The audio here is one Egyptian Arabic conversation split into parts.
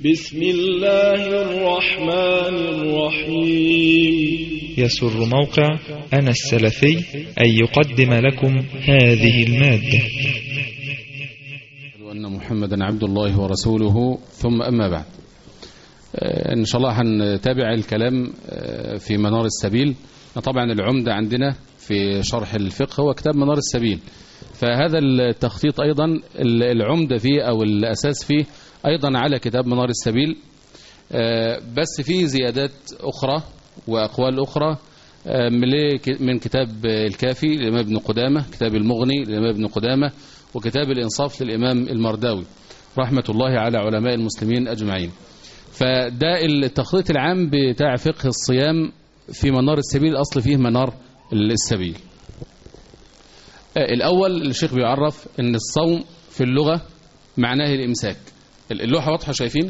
بسم الله الرحمن الرحيم يسر موقع أنا السلفي أن يقدم لكم هذه المادة أن محمدا عبد الله ورسوله ثم أما بعد إن شاء الله هنتابع الكلام في منار السبيل طبعا العمدة عندنا في شرح الفقه هو كتاب منار السبيل فهذا التخطيط أيضا العمدة فيه أو الأساس فيه أيضا على كتاب منار السبيل بس فيه زيادات أخرى وأقوال أخرى من كتاب الكافي للإمام ابن قدامة كتاب المغني للإمام ابن قدامة وكتاب الإنصاف للإمام المرداوي رحمة الله على علماء المسلمين أجمعين فده التخطيط العام بتاع فقه الصيام في منار السبيل الأصل فيه منار السبيل الأول الشيخ بيعرف أن الصوم في اللغة معناه الإمساك اللوحة واضحة شايفين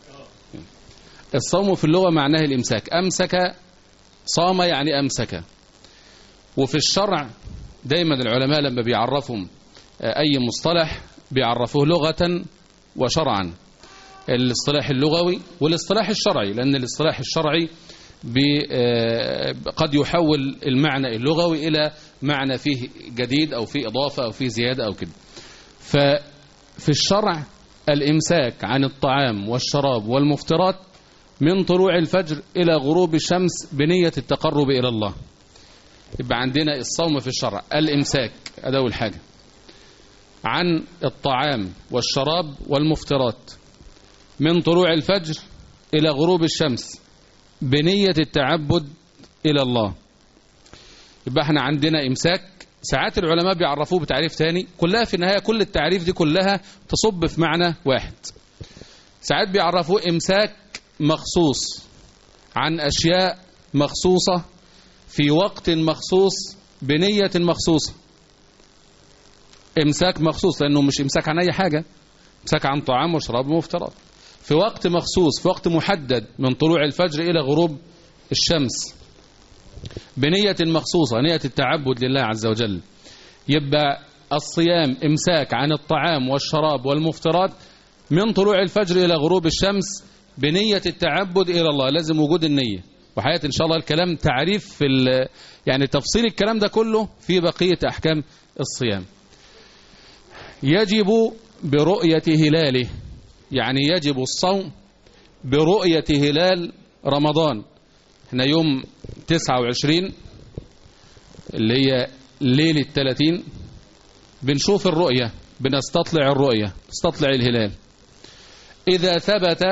الصوم في اللغة معناه الإمساك أمسك صام يعني أمسك وفي الشرع دايما العلماء لما بيعرفهم أي مصطلح بيعرفوه لغة وشرعا الاصطلاح اللغوي والاصطلاح الشرعي لأن الاصطلاح الشرعي قد يحول المعنى اللغوي إلى معنى فيه جديد أو فيه إضافة أو فيه زيادة أو كده ففي الشرع الإمساك عن الطعام والشراب والمفطرات من طلوع الفجر إلى غروب الشمس بنية التقرب إلى الله يبقى عندنا الصوم في الشرع الإمساك هذا أول حاجة عن الطعام والشراب والمفطرات من طلوع الفجر إلى غروب الشمس بنية التعبد إلى الله يبقى احنا عندنا إمساك ساعات العلماء بيعرفوه بتعريف تاني كلها في النهاية كل التعريف دي كلها تصب في معنى واحد ساعات بيعرفوه إمساك مخصوص عن أشياء مخصوصة في وقت مخصوص بنية مخصوصة إمساك مخصوص لأنه مش إمساك عن أي حاجة إمساك عن طعام وشراب ومفترض في وقت مخصوص في وقت محدد من طلوع الفجر إلى غروب الشمس بنية مخصوصة نية التعبد لله عز وجل يبقى الصيام إمساك عن الطعام والشراب والمفترات من طلوع الفجر إلى غروب الشمس بنية التعبد إلى الله لازم وجود النية وحياة إن شاء الله الكلام تعريف في يعني تفصيل الكلام ده كله في بقية أحكام الصيام يجب برؤية هلاله يعني يجب الصوم برؤية هلال رمضان احنا يوم 29 اللي هي ليلة 30 بنشوف الرؤية بنستطلع الرؤية نستطلع الهلال إذا ثبت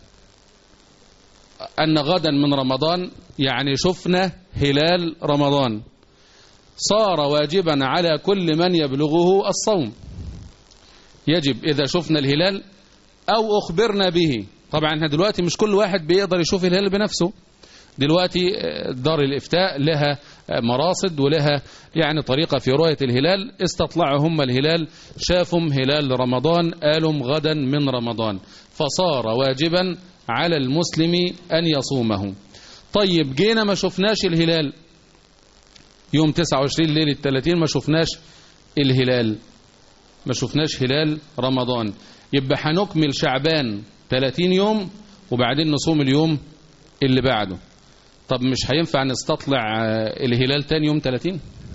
أن غدا من رمضان يعني شفنا هلال رمضان صار واجبا على كل من يبلغه الصوم يجب إذا شفنا الهلال أو أخبرنا به طبعا احنا دلوقتي مش كل واحد بيقدر يشوف الهلال بنفسه دلوقتي دار الإفتاء لها مراصد ولها يعني طريقة في رؤية الهلال استطلعوا هم الهلال شافوا هلال رمضان قالوا غدا من رمضان فصار واجبا على المسلم أن يصومه طيب جينا ما شفناش الهلال يوم 29 ليلة 30 ما شفناش الهلال ما شفناش هلال رمضان يبقى هنكمل شعبان 30 يوم وبعدين نصوم اليوم اللي بعده طب مش هينفع نستطلع الهلال تاني يوم 30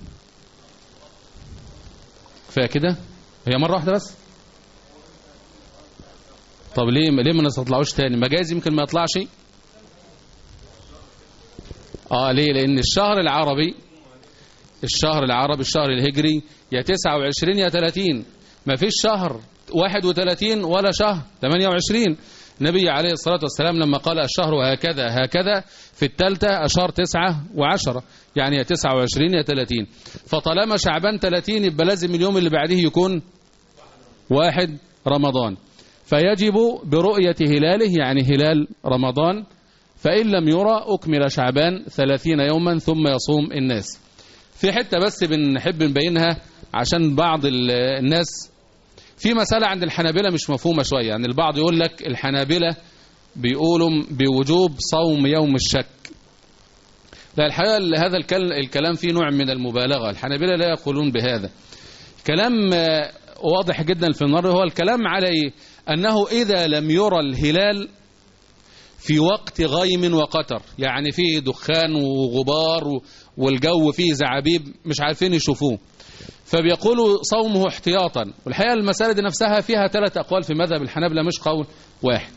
كفايه كده هي مرة واحدة بس طب ليه ليه ما نستطلعوش تاني مجاز يمكن ما يطلعش اه ليه لان الشهر العربي الشهر العربي الشهر الهجري يا 29 يا 30 ما فيش شهر 31 ولا شهر 28 النبي عليه الصلاة والسلام لما قال الشهر هكذا هكذا في الثالثة أشهر تسعة وعشرة يعني يا تسعة وعشرين يا ثلاثين فطالما شعبان ثلاثين يبقى لازم اليوم اللي بعده يكون واحد رمضان فيجب برؤية هلاله يعني هلال رمضان فإن لم يرى أكمل شعبان ثلاثين يوما ثم يصوم الناس في حتة بس بنحب نبينها عشان بعض الناس في مسألة عند الحنابلة مش مفهومة شوية يعني البعض يقول لك الحنابلة بيقولوا بوجوب صوم يوم الشك لا الحقيقة هذا الكلام فيه نوع من المبالغة الحنابلة لا يقولون بهذا كلام واضح جدا في النار هو الكلام على أنه إذا لم يرى الهلال في وقت غيم وقتر يعني فيه دخان وغبار و- والجو فيه زعابيب مش عارفين يشوفوه فبيقولوا صومه احتياطا والحقيقة المسألة دي نفسها فيها ثلاث أقوال في مذهب الحنابلة مش قول واحد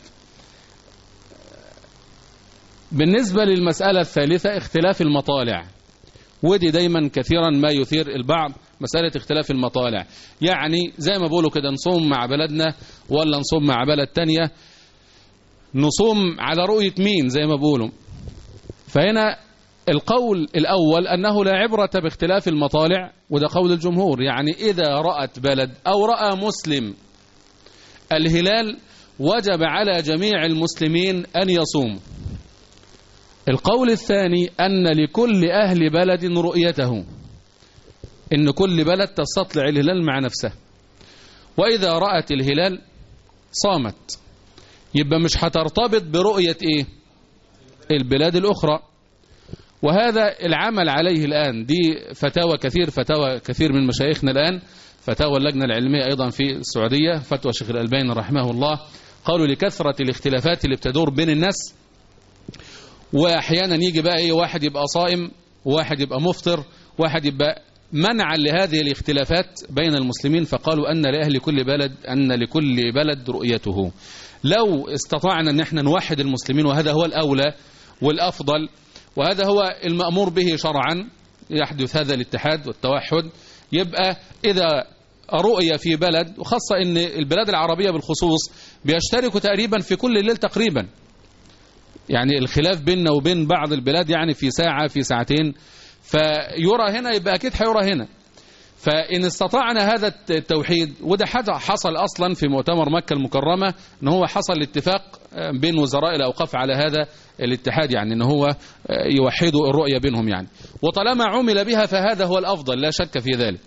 بالنسبة للمسألة الثالثة اختلاف المطالع ودي دايما كثيرا ما يثير البعض مسألة اختلاف المطالع يعني زي ما بقولوا كده نصوم مع بلدنا ولا نصوم مع بلد تانية نصوم على رؤية مين زي ما بقولوا فهنا القول الأول أنه لا عبرة باختلاف المطالع وده قول الجمهور يعني إذا رأت بلد أو رأى مسلم الهلال وجب على جميع المسلمين أن يصوموا القول الثاني أن لكل أهل بلد رؤيته إن كل بلد تستطلع الهلال مع نفسها وإذا رأت الهلال صامت يبقى مش هترتبط برؤية إيه البلاد الأخرى وهذا العمل عليه الآن دي فتاوى كثير فتاوى كثير من مشايخنا الآن فتاوى اللجنة العلمية أيضا في السعودية فتوى الشيخ الألباني رحمه الله قالوا لكثرة الاختلافات اللي بتدور بين الناس واحيانا يجي بقى ايه واحد يبقى صائم وواحد يبقى مفطر واحد يبقى منعا لهذه الاختلافات بين المسلمين فقالوا ان لاهل كل بلد ان لكل بلد رؤيته لو استطعنا ان احنا نوحد المسلمين وهذا هو الاولى والافضل وهذا هو المامور به شرعا يحدث هذا الاتحاد والتوحد يبقى اذا رؤية في بلد وخاصة ان البلاد العربية بالخصوص بيشتركوا تقريبا في كل الليل تقريبا يعني الخلاف بيننا وبين بعض البلاد يعني في ساعة في ساعتين فيرى هنا يبقى أكيد هيرى هنا فإن استطعنا هذا التوحيد وده حاجة حصل أصلا في مؤتمر مكة المكرمة أن هو حصل الاتفاق بين وزراء الأوقاف على هذا الاتحاد يعني أن هو يوحدوا الرؤية بينهم يعني وطالما عمل بها فهذا هو الأفضل لا شك في ذلك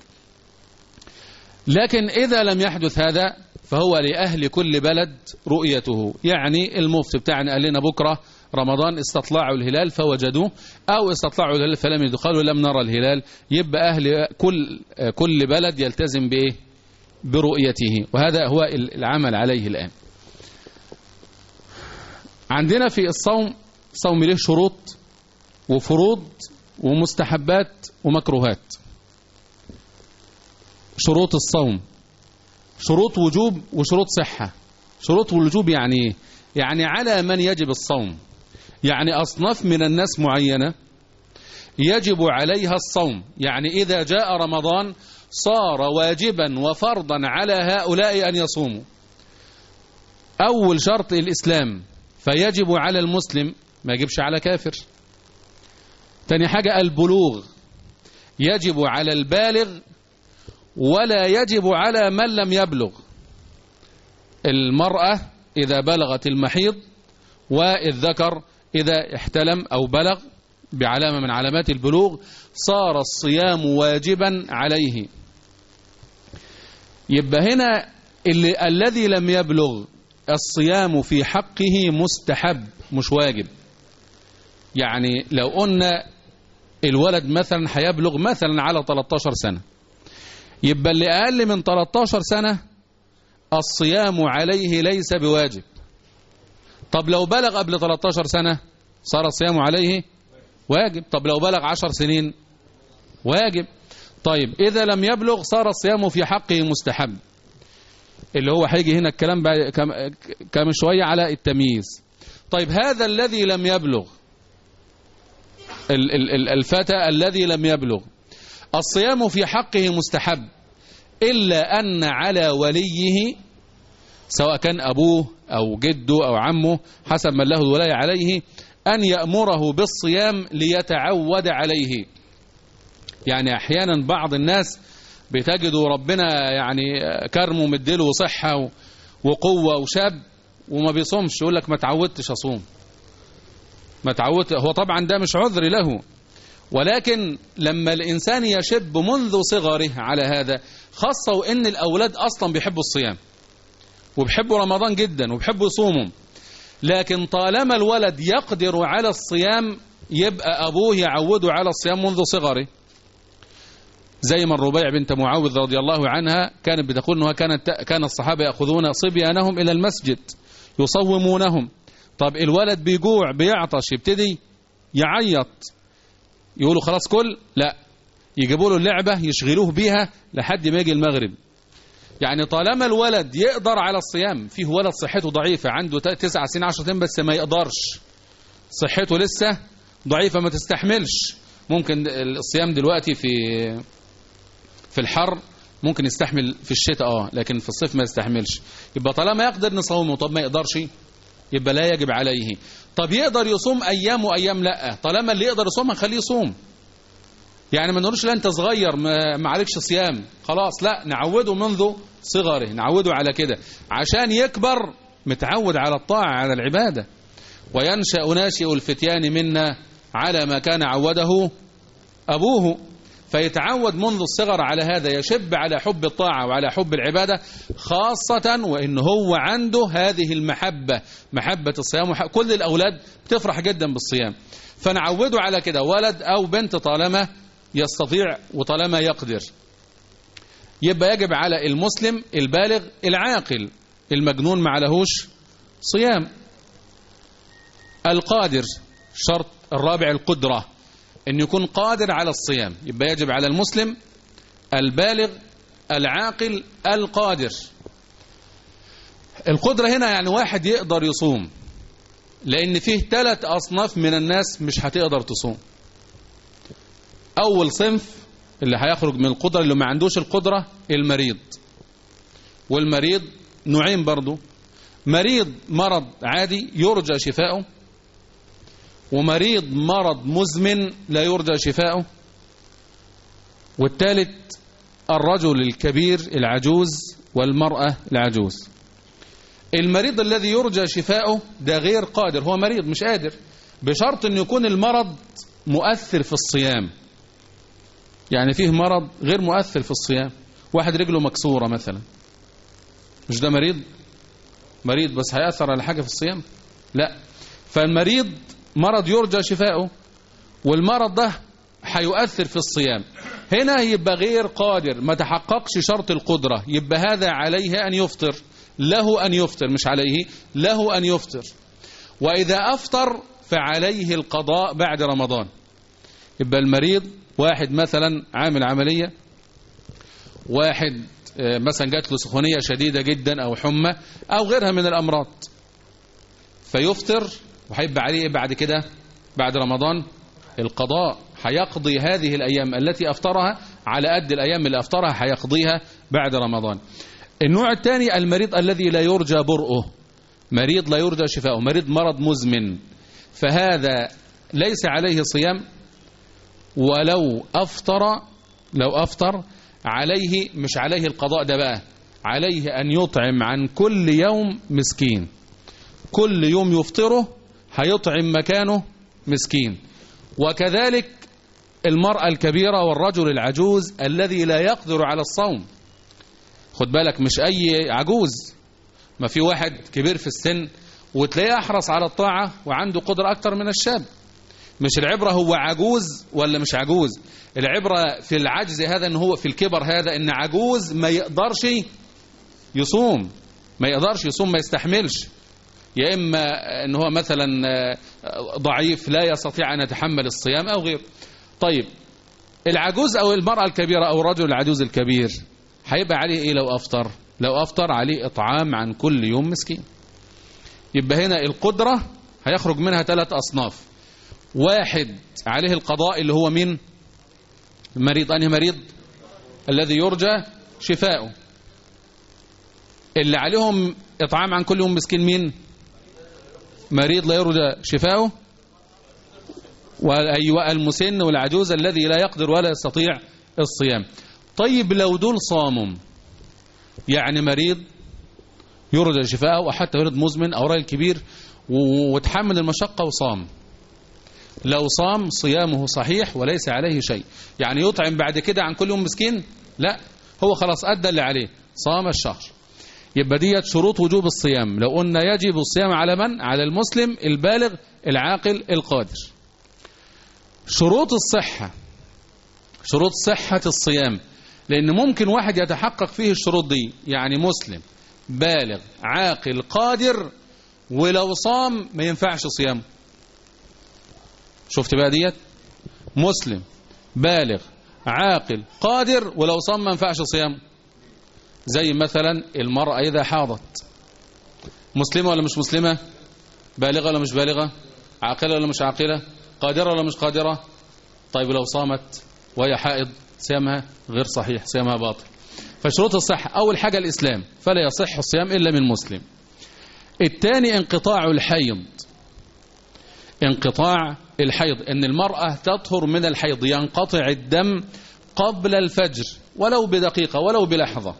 لكن إذا لم يحدث هذا فهو لأهل كل بلد رؤيته يعني المفتي بتاعنا قال لنا بكرة رمضان استطلعوا الهلال فوجدوه أو استطلعوا الهلال فلم يدخلوا لم نرى الهلال يبقى أهل كل كل بلد يلتزم بإيه برؤيته وهذا هو العمل عليه الآن عندنا في الصوم صوم له شروط وفروض ومستحبات ومكروهات شروط الصوم شروط وجوب وشروط صحة شروط الوجوب يعني ايه يعني على من يجب الصوم يعني أصناف من الناس معينة يجب عليها الصوم يعني إذا جاء رمضان صار واجبا وفرضا على هؤلاء أن يصوموا أول شرط الإسلام فيجب على المسلم ما يجبش على كافر تاني حاجة البلوغ يجب على البالغ ولا يجب على من لم يبلغ المرأة إذا بلغت المحيض والذكر إذا احتلم أو بلغ بعلامة من علامات البلوغ صار الصيام واجبا عليه يبقى هنا اللي الذي لم يبلغ الصيام في حقه مستحب مش واجب يعني لو قلنا الولد مثلا هيبلغ مثلا على 13 سنة يبقى اللي أقل من 13 سنة الصيام عليه ليس بواجب طب لو بلغ قبل 13 سنة صار الصيام عليه واجب طب لو بلغ 10 سنين واجب طيب إذا لم يبلغ صار الصيام في حقه مستحب اللي هو هيجي هنا الكلام كم شوية على التمييز طيب هذا الذي لم يبلغ الفتى الذي لم يبلغ الصيام في حقه مستحب إلا أن على وليه سواء كان أبوه أو جده أو عمه حسب من له الولاية عليه أن يأمره بالصيام ليتعود عليه يعني أحيانا بعض الناس بتجدوا ربنا يعني كرمه مديله صحة وقوة وشاب وما بيصومش يقول لك ما تعودتش أصوم ما تعودت هو طبعا ده مش عذر له ولكن لما الإنسان يشب منذ صغره على هذا خاصة وإن الأولاد أصلا بيحبوا الصيام وبيحبوا رمضان جدا وبيحبوا يصوموا لكن طالما الولد يقدر على الصيام يبقى أبوه يعوده على الصيام منذ صغره زي ما الربيع بنت معاوذ رضي الله عنها كانت بتقول انها كانت كان الصحابه ياخذون صبيانهم الى المسجد يصومونهم طب الولد بيجوع بيعطش يبتدي يعيط يقولوا خلاص كل لا يجيبوا له اللعبه يشغلوه بيها لحد ما يجي المغرب يعني طالما الولد يقدر على الصيام فيه ولد صحته ضعيفه عنده تسع سنين 10 سنين بس ما يقدرش صحته لسه ضعيفه ما تستحملش ممكن الصيام دلوقتي في في الحر ممكن يستحمل في الشتاء اه لكن في الصيف ما يستحملش يبقى طالما يقدر نصومه طب ما يقدرش يبقى لا يجب عليه طب يقدر يصوم ايام وايام لا طالما اللي يقدر يصوم هنخليه يصوم يعني ما نقولش لا انت صغير ما ما عليكش صيام خلاص لا نعوده منذ صغره نعوده على كده عشان يكبر متعود على الطاعه على العباده وينشا ناشئ الفتيان منا على ما كان عوده ابوه فيتعود منذ الصغر على هذا يشب على حب الطاعة وعلى حب العبادة خاصة وإن هو عنده هذه المحبة محبة الصيام وح... كل الأولاد بتفرح جدا بالصيام فنعوده على كده ولد أو بنت طالما يستطيع وطالما يقدر يبقى يجب على المسلم البالغ العاقل المجنون ما عليهوش صيام القادر شرط الرابع القدره أن يكون قادر على الصيام يبقى يجب على المسلم البالغ العاقل القادر القدرة هنا يعني واحد يقدر يصوم لأن فيه ثلاث أصناف من الناس مش هتقدر تصوم أول صنف اللي هيخرج من القدرة اللي ما عندوش القدرة المريض والمريض نوعين برضو مريض مرض عادي يرجى شفاؤه ومريض مرض مزمن لا يرجى شفاؤه والثالث الرجل الكبير العجوز والمرأة العجوز المريض الذي يرجى شفاؤه ده غير قادر هو مريض مش قادر بشرط أن يكون المرض مؤثر في الصيام يعني فيه مرض غير مؤثر في الصيام واحد رجله مكسورة مثلا مش ده مريض مريض بس هيأثر على حاجة في الصيام لا فالمريض مرض يرجى شفاؤه والمرض ده هيؤثر في الصيام هنا يبقى غير قادر ما تحققش شرط القدرة يبقى هذا عليه أن يفطر له أن يفطر مش عليه له أن يفطر وإذا أفطر فعليه القضاء بعد رمضان يبقى المريض واحد مثلا عامل عملية واحد مثلا جات له سخونية شديدة جدا أو حمى أو غيرها من الأمراض فيفطر وهيبقى عليه بعد كده بعد رمضان القضاء هيقضي هذه الأيام التي أفطرها على قد الأيام اللي أفطرها هيقضيها بعد رمضان النوع الثاني المريض الذي لا يرجى برؤه مريض لا يرجى شفاؤه مريض مرض مزمن فهذا ليس عليه صيام ولو أفطر لو أفطر عليه مش عليه القضاء ده بقى عليه أن يطعم عن كل يوم مسكين كل يوم يفطره هيطعم مكانه مسكين وكذلك المرأة الكبيرة والرجل العجوز الذي لا يقدر على الصوم خد بالك مش أي عجوز ما في واحد كبير في السن وتلاقيه أحرص على الطاعة وعنده قدرة أكتر من الشاب مش العبرة هو عجوز ولا مش عجوز العبرة في العجز هذا ان هو في الكبر هذا ان عجوز ما يقدرش يصوم ما يقدرش يصوم ما يستحملش يا إما ان هو مثلا ضعيف لا يستطيع أن يتحمل الصيام أو غيره طيب العجوز أو المرأة الكبيرة أو الرجل العجوز الكبير هيبقى عليه إيه لو أفطر لو أفطر عليه إطعام عن كل يوم مسكين يبقى هنا القدرة هيخرج منها ثلاث أصناف واحد عليه القضاء اللي هو مين المريض أنهي مريض الذي يرجى شفاؤه اللي عليهم إطعام عن كل يوم مسكين مين مريض لا يرجى شفاؤه وأيوة المسن والعجوز الذي لا يقدر ولا يستطيع الصيام طيب لو دول صاموا يعني مريض يرجى شفاؤه وحتى مريض مزمن أو راجل كبير وتحمل المشقة وصام لو صام صيامه صحيح وليس عليه شيء يعني يطعم بعد كده عن كل يوم مسكين لا هو خلاص أدى اللي عليه صام الشهر يبقى ديت شروط وجوب الصيام لو قلنا يجب الصيام على من على المسلم البالغ العاقل القادر شروط الصحة شروط صحة الصيام لأن ممكن واحد يتحقق فيه الشروط دي يعني مسلم بالغ عاقل قادر ولو صام ما ينفعش صيامه شفت بقى ديت مسلم بالغ عاقل قادر ولو صام ما ينفعش صيامه زي مثلا المرأة إذا حاضت مسلمة ولا مش مسلمة بالغة ولا مش بالغة عاقلة ولا مش عاقلة قادرة ولا مش قادرة طيب لو صامت وهي حائض صيامها غير صحيح صيامها باطل فشروط الصحة أول حاجة الإسلام فلا يصح الصيام إلا من مسلم الثاني انقطاع الحيض انقطاع الحيض ان المرأة تطهر من الحيض ينقطع الدم قبل الفجر ولو بدقيقة ولو بلحظة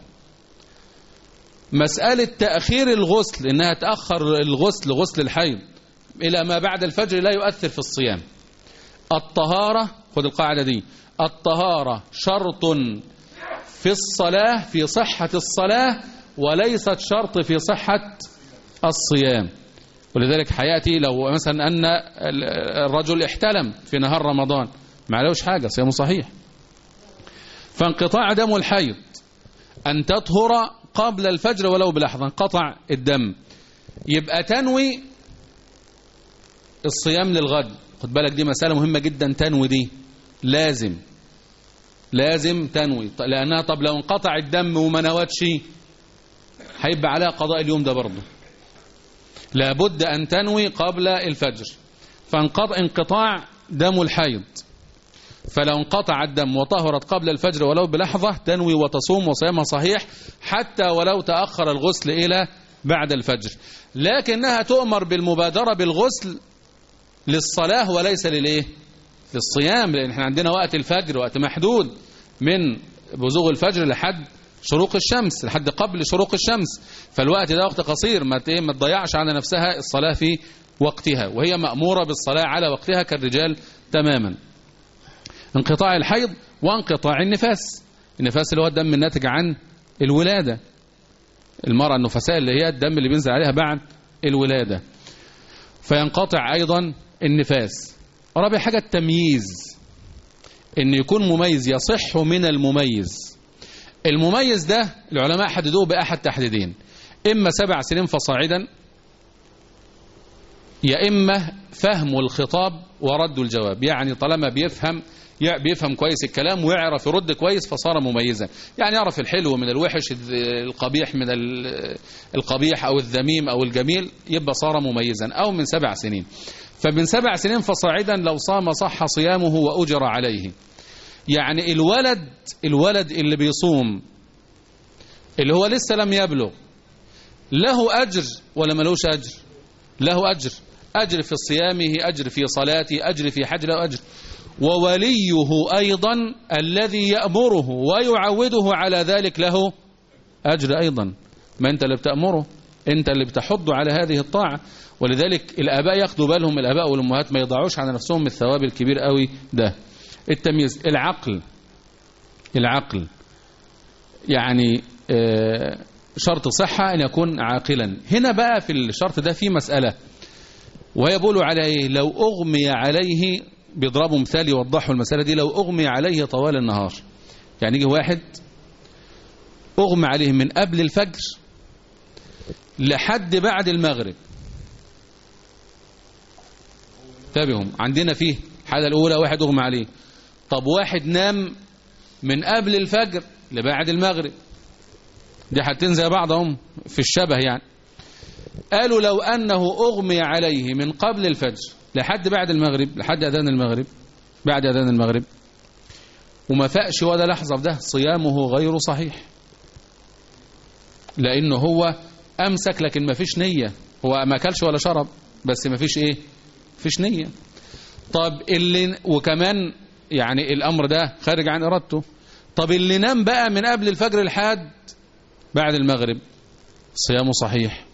مسألة تأخير الغسل انها تأخر الغسل غسل الحيض الى ما بعد الفجر لا يؤثر في الصيام الطهارة خد القاعدة دي الطهارة شرط في الصلاة في صحة الصلاة وليست شرط في صحة الصيام ولذلك حياتي لو مثلا أن الرجل احتلم في نهار رمضان ما عليهوش حاجة صيامه صحيح فانقطاع دم الحيض أن تطهر قبل الفجر ولو بلحظة انقطع الدم يبقى تنوي الصيام للغد خد بالك دي مسألة مهمة جدا تنوي دي لازم لازم تنوي لأنها طب لو انقطع الدم وما نوتش هيبقى عليها قضاء اليوم ده برضه لابد أن تنوي قبل الفجر فانقطع انقطاع دم الحيض فلو انقطع الدم وطهرت قبل الفجر ولو بلحظة تنوي وتصوم وصيامها صحيح حتى ولو تأخر الغسل إلى بعد الفجر لكنها تؤمر بالمبادرة بالغسل للصلاة وليس للإيه للصيام لأن احنا عندنا وقت الفجر وقت محدود من بزوغ الفجر لحد شروق الشمس لحد قبل شروق الشمس فالوقت ده وقت قصير ما ما تضيعش على نفسها الصلاة في وقتها وهي مأمورة بالصلاة على وقتها كالرجال تماما انقطاع الحيض وانقطاع النفاس النفاس اللي هو الدم الناتج عن الولادة المرأة النفساء اللي هي الدم اللي بينزل عليها بعد الولادة فينقطع أيضا النفاس رابع حاجة التمييز ان يكون مميز يصح من المميز المميز ده العلماء حددوه بأحد تحديدين إما سبع سنين فصاعدا يا إما فهم الخطاب ورد الجواب يعني طالما بيفهم بيفهم كويس الكلام ويعرف يرد كويس فصار مميزا يعني يعرف الحلو من الوحش القبيح من القبيح أو الذميم أو الجميل يبقى صار مميزا أو من سبع سنين فمن سبع سنين فصاعدا لو صام صح صيامه وأجر عليه يعني الولد الولد اللي بيصوم اللي هو لسه لم يبلغ له أجر ولا ملوش أجر له أجر أجر في صيامه أجر في صلاته أجر في حج له أجر ووليه أيضا الذي يأمره ويعوده على ذلك له أجر أيضا ما أنت اللي بتأمره أنت اللي بتحض على هذه الطاعة ولذلك الآباء ياخدوا بالهم الآباء والأمهات ما يضعوش على نفسهم الثواب الكبير قوي ده التمييز العقل العقل يعني شرط صحة أن يكون عاقلا هنا بقى في الشرط ده في مسألة وهي بيقولوا على إيه لو أغمي عليه بيضربوا مثال يوضحوا المسألة دي لو أغمي عليه طوال النهار يعني يجي واحد أغمي عليه من قبل الفجر لحد بعد المغرب تابعهم عندنا فيه الحالة الأولى واحد أغمى عليه طب واحد نام من قبل الفجر لبعد المغرب دي حاجتين زي بعضهم في الشبه يعني قالوا لو أنه أغمي عليه من قبل الفجر لحد بعد المغرب لحد أذان المغرب بعد أذان المغرب وما فاقش ولا لحظة في ده صيامه غير صحيح لأنه هو أمسك لكن ما فيش نية هو ما أكلش ولا شرب بس ما فيش إيه فيش نية طب اللي وكمان يعني الأمر ده خارج عن إرادته طب اللي نام بقى من قبل الفجر لحد بعد المغرب صيامه صحيح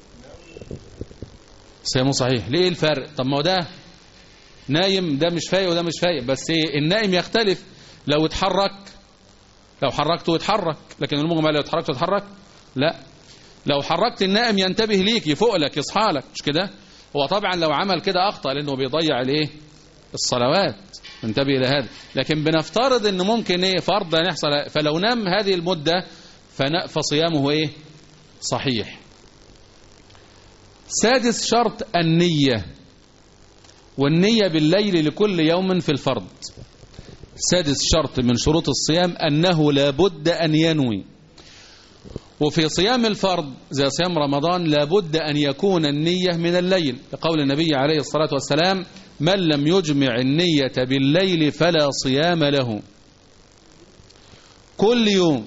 صيامه صحيح ليه الفرق طب ما هو ده نايم ده مش فايق وده مش فايق بس ايه النائم يختلف لو اتحرك لو حركته يتحرك لكن المغمى لو اتحركته يتحرك لا لو حركت النائم ينتبه ليك يفوق لك يصحى لك مش كده هو طبعا لو عمل كده اخطا لانه بيضيع الايه الصلوات انتبه إلى هذا لكن بنفترض ان ممكن ايه فرض أن يحصل فلو نام هذه المدة فن- فصيامه ايه صحيح سادس شرط النية والنية بالليل لكل يوم في الفرض سادس شرط من شروط الصيام أنه لابد أن ينوي وفي صيام الفرض زي صيام رمضان لابد أن يكون النية من الليل لقول النبي عليه الصلاة والسلام من لم يجمع النية بالليل فلا صيام له كل يوم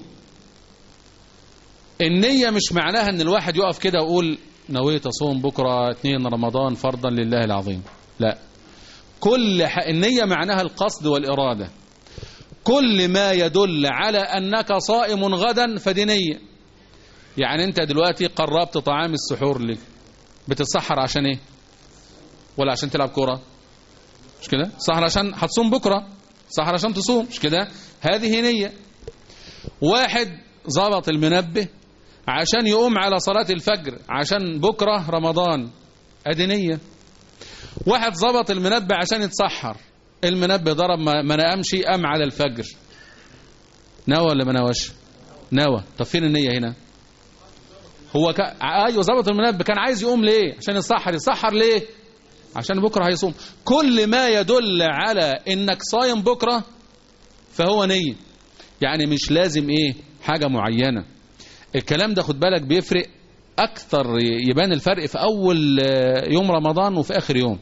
النية مش معناها ان الواحد يقف كده ويقول نويت اصوم بكرة اتنين رمضان فرضا لله العظيم لا كل ح... النية معناها القصد والإرادة كل ما يدل على أنك صائم غدا فدي نية يعني أنت دلوقتي قربت طعام السحور ليه بتتسحر عشان إيه ولا عشان تلعب كورة مش كده سحر عشان هتصوم بكرة سحر عشان تصوم مش كده هذه نية واحد ظبط المنبه عشان يقوم على صلاة الفجر عشان بكرة رمضان ادي نية واحد ظبط المنبه عشان يتسحر المنبه ضرب ما ما نقامش قام على الفجر نوى ولا ما نواش نوى طب فين النية هنا هو ك... ايوه ظبط المنبه كان عايز يقوم ليه عشان يتسحر يتسحر ليه عشان بكره هيصوم كل ما يدل على انك صايم بكره فهو نية يعني مش لازم ايه حاجة معينة الكلام ده خد بالك بيفرق اكثر يبان الفرق في اول آه، يوم رمضان وفي اخر يوم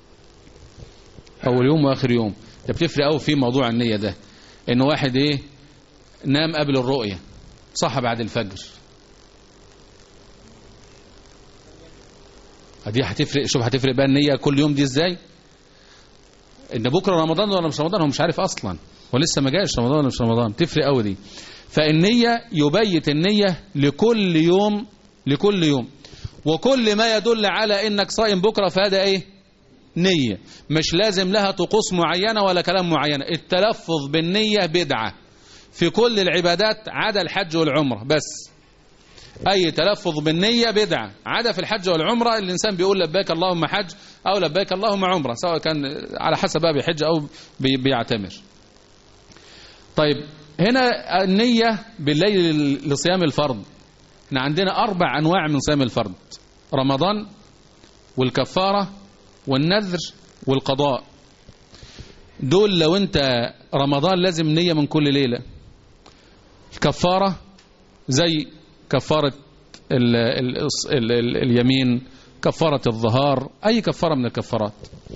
اول يوم واخر يوم ده بتفرق قوي في موضوع النية ده ان واحد ايه نام قبل الرؤية صحى بعد الفجر دي هتفرق شوف هتفرق بقى النية كل يوم دي ازاي ان بكره رمضان ولا مش رمضان هو مش عارف اصلا هو لسه ما جاش رمضان ولا مش رمضان تفرق قوي دي فالنية يبيت النية لكل يوم لكل يوم وكل ما يدل على انك صائم بكره فهذا ايه نية مش لازم لها طقوس معينة ولا كلام معين التلفظ بالنية بدعة في كل العبادات عدا الحج والعمرة بس أي تلفظ بالنية بدعة عدا في الحج والعمرة الإنسان بيقول لبيك اللهم حج أو لبيك اللهم عمرة سواء كان على حسب بقى بيحج أو بي- بيعتمر طيب هنا النية بالليل لصيام الفرض احنا عندنا أربع أنواع من صيام الفرض رمضان والكفارة والنذر والقضاء دول لو انت رمضان لازم نية من كل ليلة الكفارة زي كفارة ال ال ال ال اليمين كفارة الظهار أي كفارة من الكفارات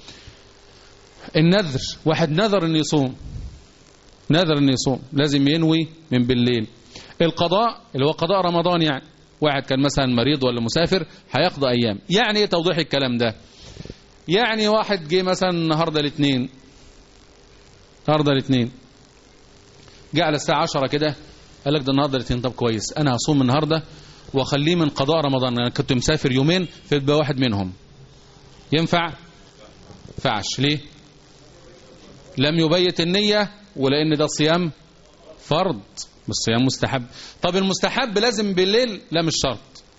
النذر واحد نذر أن يصوم نذر أن يصوم لازم ينوي من بالليل القضاء اللي هو قضاء رمضان يعني واحد كان مثلا مريض ولا مسافر هيقضي أيام يعني ايه توضيح الكلام ده يعني واحد جه مثلا النهارده الاثنين النهارده الاثنين جه على الساعة 10 كده قال لك ده النهارده الاثنين طب كويس انا هصوم النهارده واخليه من قضاء رمضان انا كنت مسافر يومين فيبقى واحد منهم ينفع فعش ليه لم يبيت النية ولأن ده صيام فرض مش صيام مستحب طب المستحب لازم بالليل لا مش شرط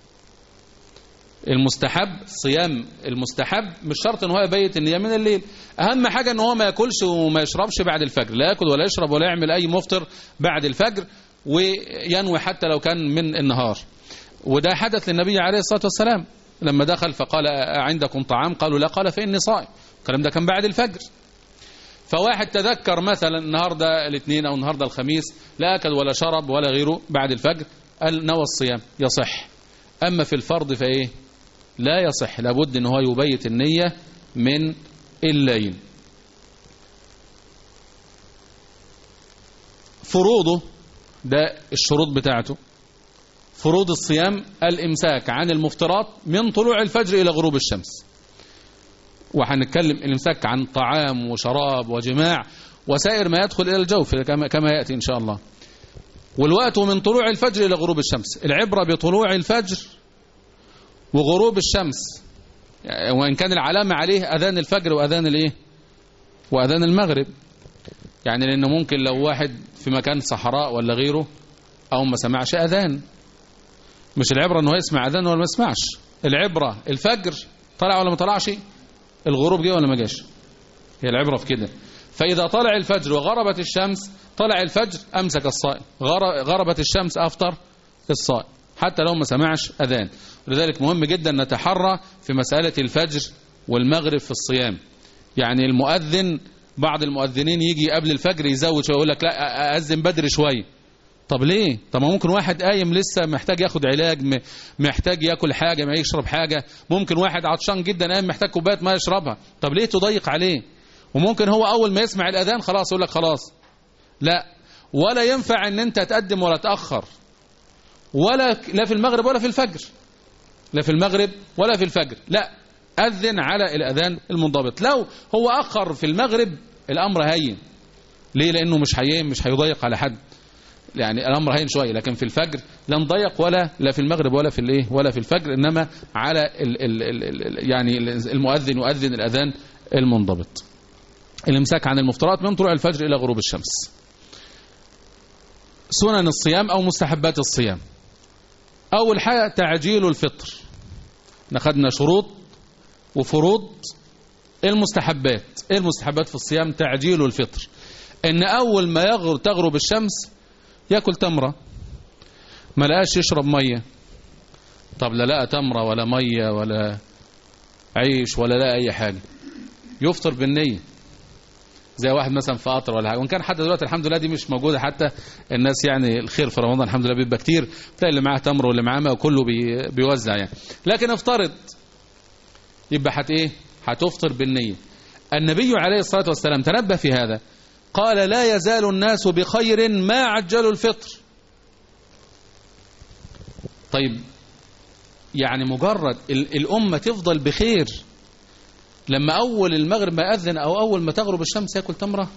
المستحب صيام المستحب مش شرط ان هو يبيت النية من الليل اهم حاجة ان هو ما ياكلش وما يشربش بعد الفجر لا ياكل ولا يشرب ولا يعمل اي مفطر بعد الفجر وينوي حتى لو كان من النهار وده حدث للنبي عليه الصلاة والسلام لما دخل فقال عندكم طعام قالوا لا قال فإني صائم الكلام ده كان بعد الفجر فواحد تذكر مثلا النهاردة الاثنين أو النهاردة الخميس لا أكل ولا شرب ولا غيره بعد الفجر قال نوى الصيام يصح أما في الفرض فإيه لا يصح لابد ان هو يبيت النية من الليل فروضه ده الشروط بتاعته فروض الصيام الامساك عن المفطرات من طلوع الفجر الى غروب الشمس وهنتكلم الامساك عن طعام وشراب وجماع وسائر ما يدخل الى الجوف كما كما ياتي ان شاء الله والوقت من طلوع الفجر الى غروب الشمس العبره بطلوع الفجر وغروب الشمس يعني وإن كان العلامة عليه أذان الفجر وأذان الإيه وأذان المغرب يعني لأنه ممكن لو واحد في مكان صحراء ولا غيره أو ما سمعش أذان مش العبرة أنه يسمع أذان ولا ما يسمعش العبرة الفجر طلع ولا ما طلعش الغروب جه ولا ما جاش هي العبرة في كده فإذا طلع الفجر وغربت الشمس طلع الفجر أمسك الصائم غر- غربت الشمس أفطر الصائم حتى لو ما سمعش أذان ولذلك مهم جدا نتحرى في مسألة الفجر والمغرب في الصيام يعني المؤذن بعض المؤذنين يجي قبل الفجر يزود شويه يقول لك لا أأذن بدري شويه طب ليه طب ما ممكن واحد قايم لسه محتاج ياخد علاج م- محتاج ياكل حاجه ما يشرب حاجه ممكن واحد عطشان جدا قايم محتاج كوبايه ما يشربها طب ليه تضيق عليه وممكن هو اول ما يسمع الاذان خلاص يقول لك خلاص لا ولا ينفع ان انت تقدم ولا تاخر ولا لا في المغرب ولا في الفجر لا في المغرب ولا في الفجر لا اذن على الاذان المنضبط لو هو اخر في المغرب الامر هين ليه لانه مش هي مش هيضيق على حد يعني الامر هين شويه لكن في الفجر لا نضيق ولا لا في المغرب ولا في الايه ولا في الفجر انما على ال ال ال ال يعني المؤذن يؤذن الاذان المنضبط الامساك عن المفطرات من طلوع الفجر الى غروب الشمس سنن الصيام او مستحبات الصيام اول حاجه تعجيل الفطر ناخدنا شروط وفروض المستحبات ايه المستحبات في الصيام تعجيل الفطر ان اول ما يغرب تغرب الشمس ياكل تمره ما لقاش يشرب ميه طب لا لقى تمره ولا ميه ولا عيش ولا لقى اي حاجه يفطر بالنيه زي واحد مثلا في قطر ولا حاجه وان كان حتى دلوقتي الحمد لله دي مش موجوده حتى الناس يعني الخير في رمضان الحمد لله بيبقى كتير تلاقي اللي معاه تمر واللي معاه ماء كله بي بيوزع يعني لكن افترض يبقى حت ايه هتفطر بالنيه النبي عليه الصلاه والسلام تنبه في هذا قال لا يزال الناس بخير ما عجلوا الفطر طيب يعني مجرد ال- الأمة تفضل بخير لما أول المغرب ما يأذن أو أول ما تغرب الشمس يأكل تمرة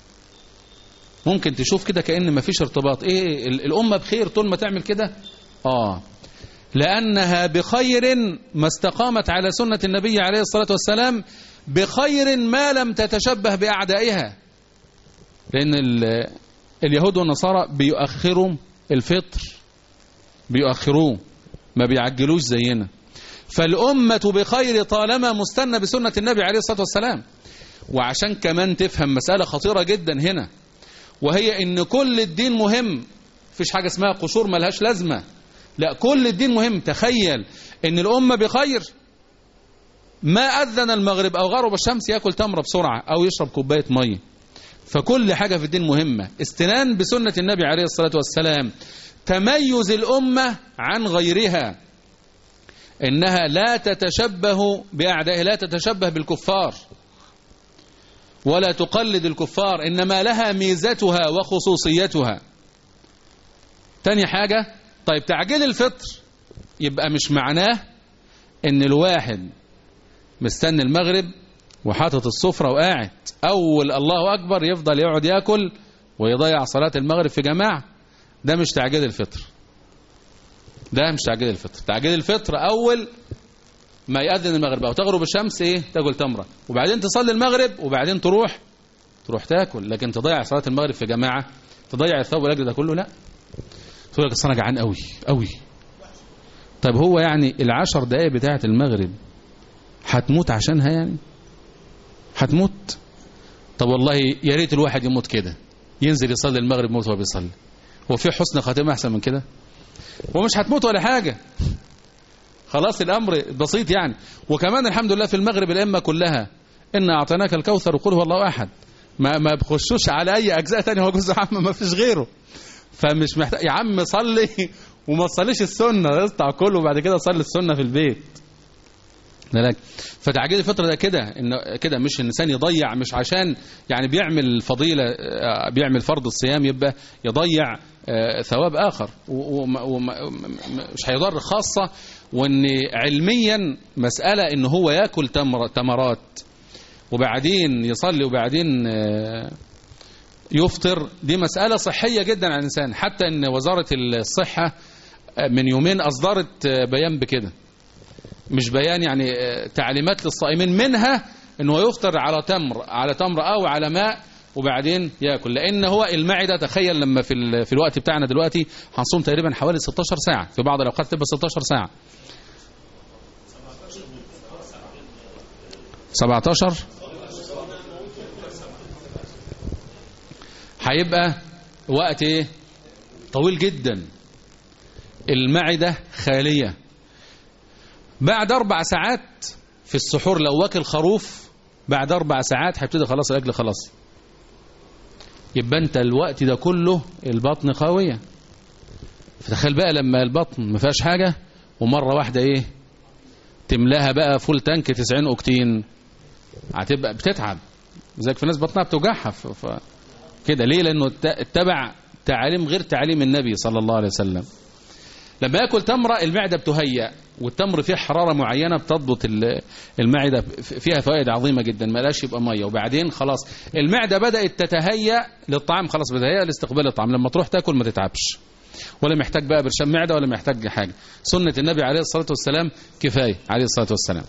ممكن تشوف كده كأن ما فيش ارتباط إيه ال- الأمة بخير طول ما تعمل كده آه لأنها بخير ما استقامت على سنة النبي عليه الصلاة والسلام بخير ما لم تتشبه بأعدائها لأن ال- اليهود والنصارى بيؤخروا الفطر بيؤخروه ما بيعجلوش زينا فالأمة بخير طالما مستنى بسنة النبي عليه الصلاة والسلام وعشان كمان تفهم مسألة خطيرة جدا هنا وهي ان كل الدين مهم فيش حاجة اسمها قشور ملهاش لازمة لا كل الدين مهم تخيل ان الأمة بخير ما أذن المغرب أو غرب الشمس يأكل تمرة بسرعة أو يشرب كوباية مية فكل حاجة في الدين مهمة استنان بسنة النبي عليه الصلاة والسلام تميز الأمة عن غيرها إنها لا تتشبه بأعدائها لا تتشبه بالكفار ولا تقلد الكفار إنما لها ميزتها وخصوصيتها تاني حاجة طيب تعجيل الفطر يبقى مش معناه إن الواحد مستني المغرب وحاطط السفرة وقاعد أول الله أكبر يفضل يقعد ياكل ويضيع صلاة المغرب في جماعة ده مش تعجيل الفطر ده مش تعجيل الفطر تعجيل الفطر أول ما يأذن المغرب أو تغرب الشمس إيه تاكل تمرة وبعدين تصلي المغرب وبعدين تروح تروح تاكل لكن تضيع صلاة المغرب في جماعة تضيع الثوب والأجر ده كله لا تقول لك أصل أنا جعان قوي قوي طب هو يعني العشر دقايق بتاعة المغرب هتموت عشانها يعني هتموت طب والله يا ريت الواحد يموت كده ينزل يصلي المغرب موت وهو بيصلي هو في حسن خاتمه احسن من كده ومش هتموت ولا حاجه خلاص الامر بسيط يعني وكمان الحمد لله في المغرب الائمه كلها ان اعطيناك الكوثر وقل هو الله احد ما ما بخشوش على اي اجزاء ثانيه هو جزء عام ما فيش غيره فمش محتاج يا عم صلي وما تصليش السنه اقطع كله وبعد كده صلي السنه في البيت لك فتعجيل الفطر ده كده ان كده مش الانسان يضيع مش عشان يعني بيعمل فضيله آه، بيعمل فرض الصيام يبقى يضيع آه، ثواب اخر ومش هيضر خاصه وان علميا مساله ان هو ياكل تمر تمرات وبعدين يصلي وبعدين آه، يفطر دي مساله صحيه جدا على الانسان حتى ان وزاره الصحه آه، من يومين اصدرت آه، بيان بكده مش بيان يعني آه، تعليمات للصائمين منها انه يفطر على تمر على تمر او على ماء وبعدين ياكل لان هو المعده تخيل لما في ال- في الوقت بتاعنا دلوقتي هنصوم تقريبا حوالي 16 ساعه في بعض الاوقات تبقى 16 ساعه 17 هيبقى وقت ايه طويل جدا المعدة خالية بعد أربع ساعات في السحور لو واكل خروف بعد أربع ساعات هيبتدي خلاص الأكل خلاص يبقى أنت الوقت ده كله البطن قوية فتخيل بقى لما البطن ما فيهاش حاجة ومرة واحدة إيه تملاها بقى فول تانك 90 أوكتين هتبقى بتتعب زيك في ناس بطنها بتوجعها ف... ف... كده ليه لأنه اتبع تعاليم غير تعاليم النبي صلى الله عليه وسلم لما ياكل تمرة المعدة بتهيأ والتمر فيه حرارة معينة بتضبط المعدة فيها فوائد عظيمة جدا ما لاش يبقى مية وبعدين خلاص المعدة بدأت تتهيأ للطعام خلاص بتهيأ لاستقبال الطعام لما تروح تاكل ما تتعبش ولا محتاج بقى برشام معدة ولا محتاج حاجة سنة النبي عليه الصلاة والسلام كفاية عليه الصلاة والسلام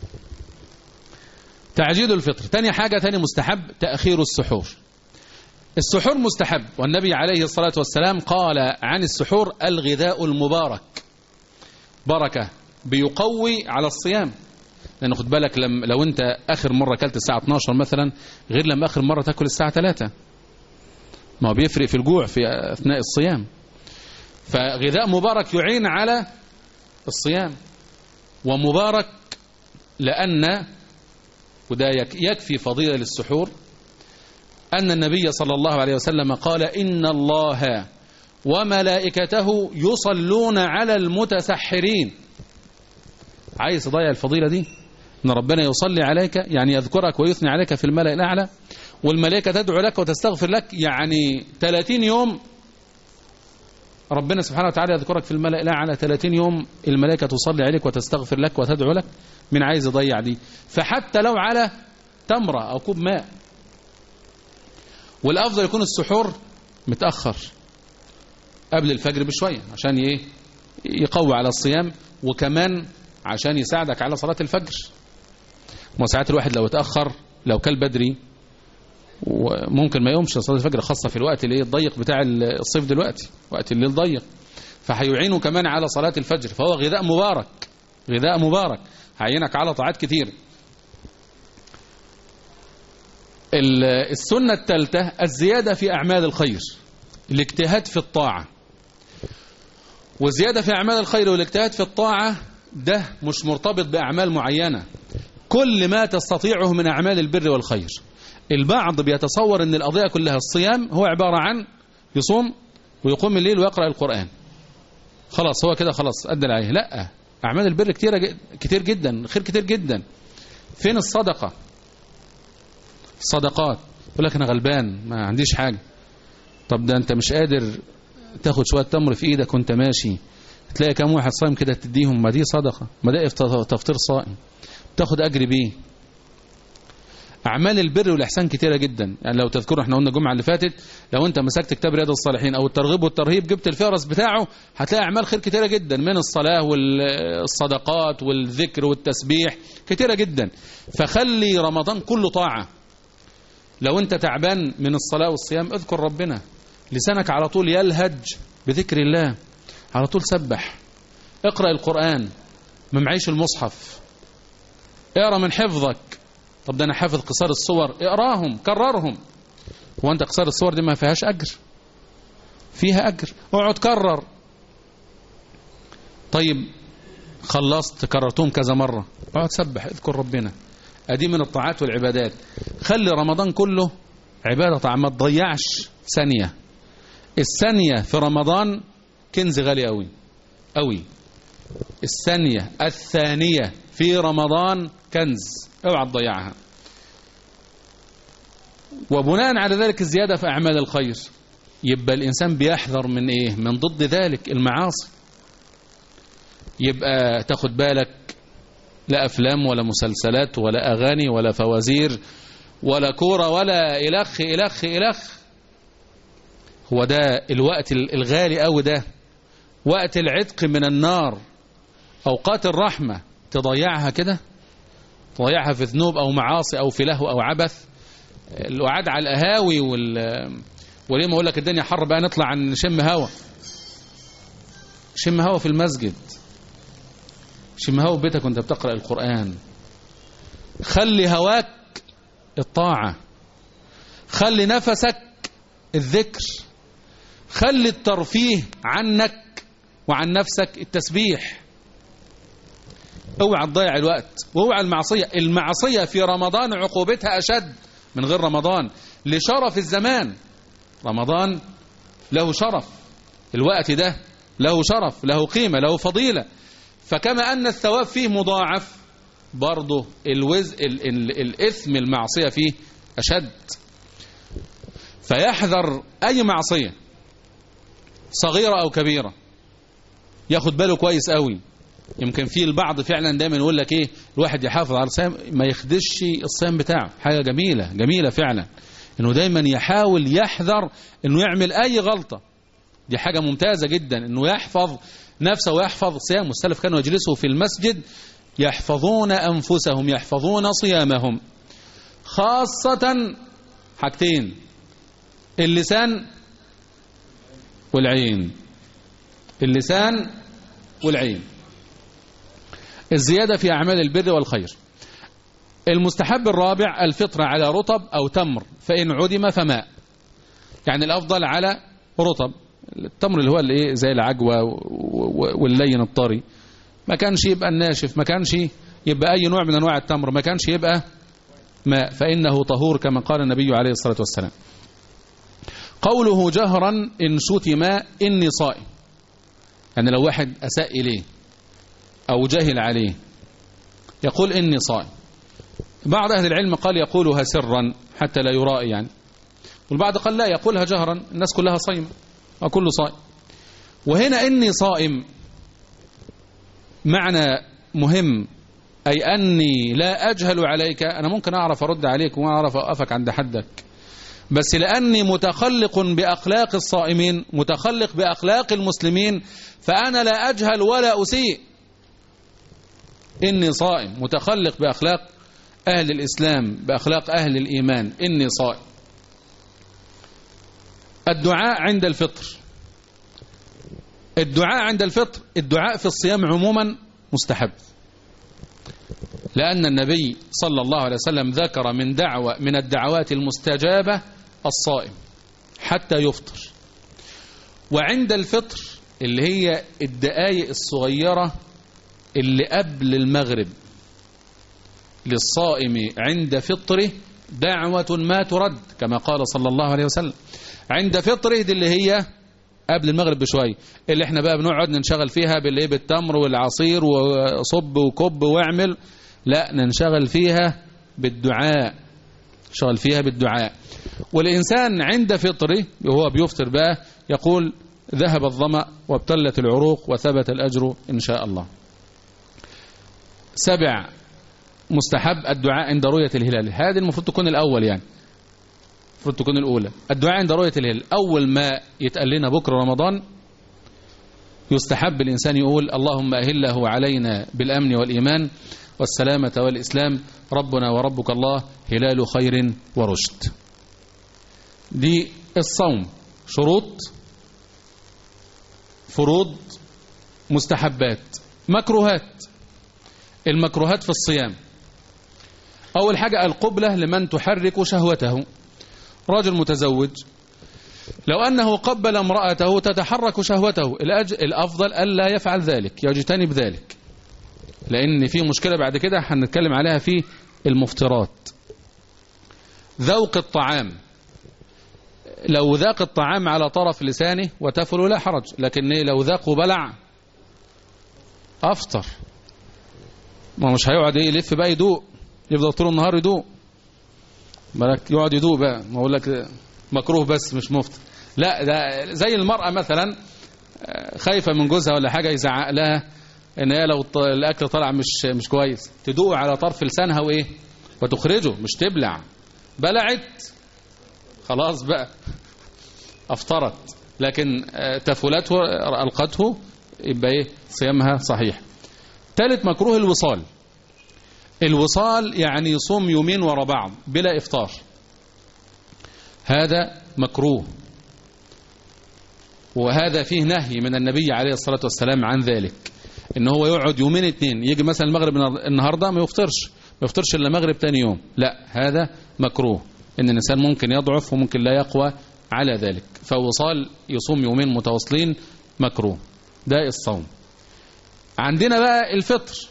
تعجيل الفطر تاني حاجة تاني مستحب تأخير السحور السحور مستحب والنبي عليه الصلاة والسلام قال عن السحور الغذاء المبارك بركة بيقوي على الصيام لأن خد بالك لم لو أنت آخر مرة أكلت الساعة 12 مثلا غير لما آخر مرة تاكل الساعة 3 ما هو بيفرق في الجوع في أثناء الصيام فغذاء مبارك يعين على الصيام ومبارك لأن وده يكفي فضيلة للسحور أن النبي صلى الله عليه وسلم قال إن الله وملائكته يصلون على المتسحرين عايز تضيع الفضيلة دي ان ربنا يصلي عليك يعني يذكرك ويثني عليك في الملأ الأعلى والملائكة تدعو لك وتستغفر لك يعني 30 يوم ربنا سبحانه وتعالى يذكرك في الملأ الأعلى 30 يوم الملائكة تصلي عليك وتستغفر لك وتدعو لك من عايز يضيع دي فحتى لو على تمرة أو كوب ماء والأفضل يكون السحور متأخر قبل الفجر بشوية عشان ايه يقوي على الصيام وكمان عشان يساعدك على صلاة الفجر وساعات الواحد لو اتأخر لو كل بدري وممكن ما يقومش صلاة الفجر خاصة في الوقت اللي الضيق بتاع الصيف دلوقتي وقت الليل ضيق فهيعينه كمان على صلاة الفجر فهو غذاء مبارك غذاء مبارك هيعينك على طاعات كتير السنة الثالثة الزيادة في أعمال الخير الاجتهاد في الطاعة وزيادة في أعمال الخير والاجتهاد في الطاعة ده مش مرتبط بأعمال معينة كل ما تستطيعه من أعمال البر والخير البعض بيتصور أن القضية كلها الصيام هو عبارة عن يصوم ويقوم الليل ويقرأ القرآن خلاص هو كده خلاص أدى عليه لا أعمال البر كتير, كتير جدا خير كتير جدا فين الصدقة الصدقات يقول لك أنا غلبان ما عنديش حاجة طب ده أنت مش قادر تاخد شوية تمر في إيدك وأنت ماشي تلاقي كم واحد صايم كده تديهم ما دي صدقة ما ده تفطير صائم تاخد أجر بيه أعمال البر والإحسان كتيرة جدا يعني لو تذكروا احنا قلنا الجمعة اللي فاتت لو أنت مسكت كتاب رياض الصالحين أو الترغيب والترهيب جبت الفهرس بتاعه هتلاقي أعمال خير كتيرة جدا من الصلاة والصدقات والذكر والتسبيح كتيرة جدا فخلي رمضان كله طاعة لو أنت تعبان من الصلاة والصيام اذكر ربنا لسانك على طول يلهج بذكر الله على طول سبح اقرأ القرآن ما معيش المصحف اقرأ من حفظك طب ده انا حافظ قصار الصور اقراهم كررهم هو انت قصار الصور دي ما فيهاش اجر فيها اجر اقعد كرر طيب خلصت كررتهم كذا مرة اقعد سبح اذكر ربنا ادي من الطاعات والعبادات خلي رمضان كله عبادة طاعة ما تضيعش ثانية الثانية في رمضان كنز غالي قوي قوي الثانية الثانية في رمضان كنز اوعى تضيعها وبناء على ذلك الزيادة في أعمال الخير يبقى الإنسان بيحذر من إيه من ضد ذلك المعاصي يبقى تاخد بالك لا أفلام ولا مسلسلات ولا أغاني ولا فوازير ولا كورة ولا إلخ إلخ إلخ هو ده الوقت الغالي أوي ده وقت العتق من النار أوقات الرحمة تضيعها كده تضيعها في ذنوب أو معاصي أو في لهو أو عبث الوعاد على القهاوي وال وليه ما أقول لك الدنيا حر بقى نطلع نشم هوا شم هوا في المسجد شم هوا في بيتك وانت بتقرأ القرآن خلي هواك الطاعة خلي نفسك الذكر خلي الترفيه عنك وعن نفسك التسبيح اوعى تضيع الوقت واوعى المعصية المعصية في رمضان عقوبتها أشد من غير رمضان لشرف الزمان رمضان له شرف الوقت ده له شرف له قيمة له فضيلة فكما أن الثواب فيه مضاعف برضه الوز ال ال الإثم المعصية فيه أشد فيحذر أي معصية صغيرة أو كبيرة ياخد باله كويس قوي يمكن في البعض فعلا دايما يقول لك ايه الواحد يحافظ على الصيام ما يخدش الصيام بتاعه حاجه جميله جميله فعلا انه دايما يحاول يحذر انه يعمل اي غلطه دي حاجه ممتازه جدا انه يحفظ نفسه ويحفظ صيامه السلف كانوا يجلسوا في المسجد يحفظون انفسهم يحفظون صيامهم خاصه حاجتين اللسان والعين اللسان والعين الزيادة في أعمال البر والخير المستحب الرابع الفطرة على رطب أو تمر فإن عدم فماء يعني الأفضل على رطب التمر اللي هو اللي إيه زي العجوة واللين الطري ما كانش يبقى الناشف ما كانش يبقى أي نوع من أنواع التمر ما كانش يبقى ماء فإنه طهور كما قال النبي عليه الصلاة والسلام قوله جهرا إن شتم إني صائم يعني لو واحد أساء إليه أو جهل عليه يقول إني صائم بعض أهل العلم قال يقولها سرا حتى لا يرائي يعني والبعض قال لا يقولها جهرا الناس كلها صايمة وكل صائم وهنا إني صائم معنى مهم أي أني لا أجهل عليك أنا ممكن أعرف أرد عليك وما أعرف أقفك عند حدك بس لأني متخلق بأخلاق الصائمين متخلق بأخلاق المسلمين فأنا لا أجهل ولا أسيء إني صائم متخلق بأخلاق أهل الإسلام بأخلاق أهل الإيمان إني صائم الدعاء عند الفطر الدعاء عند الفطر الدعاء في الصيام عموما مستحب لأن النبي صلى الله عليه وسلم ذكر من دعوة من الدعوات المستجابة الصائم حتى يفطر وعند الفطر اللي هي الدقايق الصغيرة اللي قبل المغرب للصائم عند فطره دعوة ما ترد كما قال صلى الله عليه وسلم عند فطره دي اللي هي قبل المغرب بشوية اللي احنا بقى بنقعد ننشغل فيها باللي بالتمر والعصير وصب وكب واعمل لا ننشغل فيها بالدعاء نشغل فيها بالدعاء والإنسان عند فطره وهو بيفطر بقى يقول ذهب الظمأ وابتلت العروق وثبت الأجر إن شاء الله سبع مستحب الدعاء عند رؤية الهلال هذه المفروض تكون الأول يعني المفروض تكون الأولى الدعاء عند رؤية الهلال أول ما يتقال لنا بكرة رمضان يستحب الإنسان يقول اللهم أهله علينا بالأمن والإيمان والسلامة والإسلام ربنا وربك الله هلال خير ورشد دي الصوم شروط فروض مستحبات مكروهات المكروهات في الصيام أول حاجة القبلة لمن تحرك شهوته رجل متزوج لو أنه قبل امرأته تتحرك شهوته الأج... الأفضل ألا يفعل ذلك يجتنب ذلك لأن في مشكلة بعد كده هنتكلم عليها في المفترات ذوق الطعام لو ذاق الطعام على طرف لسانه وتفل لا حرج لكن لو ذاق وبلع أفطر ما مش هيقعد ايه يلف بقى يدوق يفضل طول النهار يدوق بالك يقعد يدوق بقى ما اقول لك مكروه بس مش مفطر لا ده زي المرأة مثلا خايفة من جوزها ولا حاجة يزعق لها ان هي لو الاكل طلع مش مش كويس تدوق على طرف لسانها وايه وتخرجه مش تبلع بلعت خلاص بقى افطرت لكن تفلته القته يبقى ايه صيامها صحيح ثالث مكروه الوصال الوصال يعني يصوم يومين ورا بعض بلا افطار هذا مكروه وهذا فيه نهي من النبي عليه الصلاة والسلام عن ذلك ان هو يقعد يومين اتنين يجي مثلا المغرب النهاردة ما يفطرش ما يفطرش الا المغرب تاني يوم لا هذا مكروه ان الانسان ممكن يضعف وممكن لا يقوى على ذلك فوصال يصوم يومين متواصلين مكروه ده الصوم عندنا بقى الفطر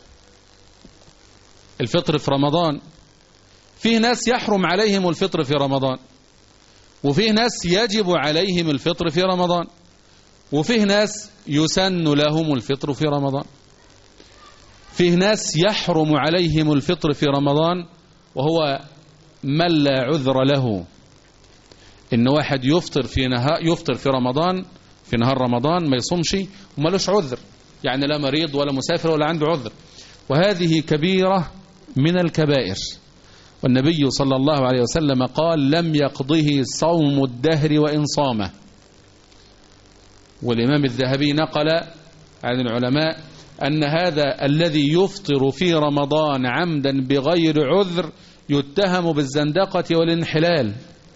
الفطر في رمضان فيه ناس يحرم عليهم الفطر في رمضان وفيه ناس يجب عليهم الفطر في رمضان وفيه ناس يسن لهم الفطر في رمضان فيه ناس يحرم عليهم الفطر في رمضان وهو من لا عذر له ان واحد يفطر في نهار يفطر في رمضان في نهار رمضان ما يصومش ومالوش عذر يعني لا مريض ولا مسافر ولا عنده عذر وهذه كبيرة من الكبائر والنبي صلى الله عليه وسلم قال لم يقضه صوم الدهر وإن صامه والإمام الذهبي نقل عن العلماء أن هذا الذي يفطر في رمضان عمدا بغير عذر يتهم بالزندقة والانحلال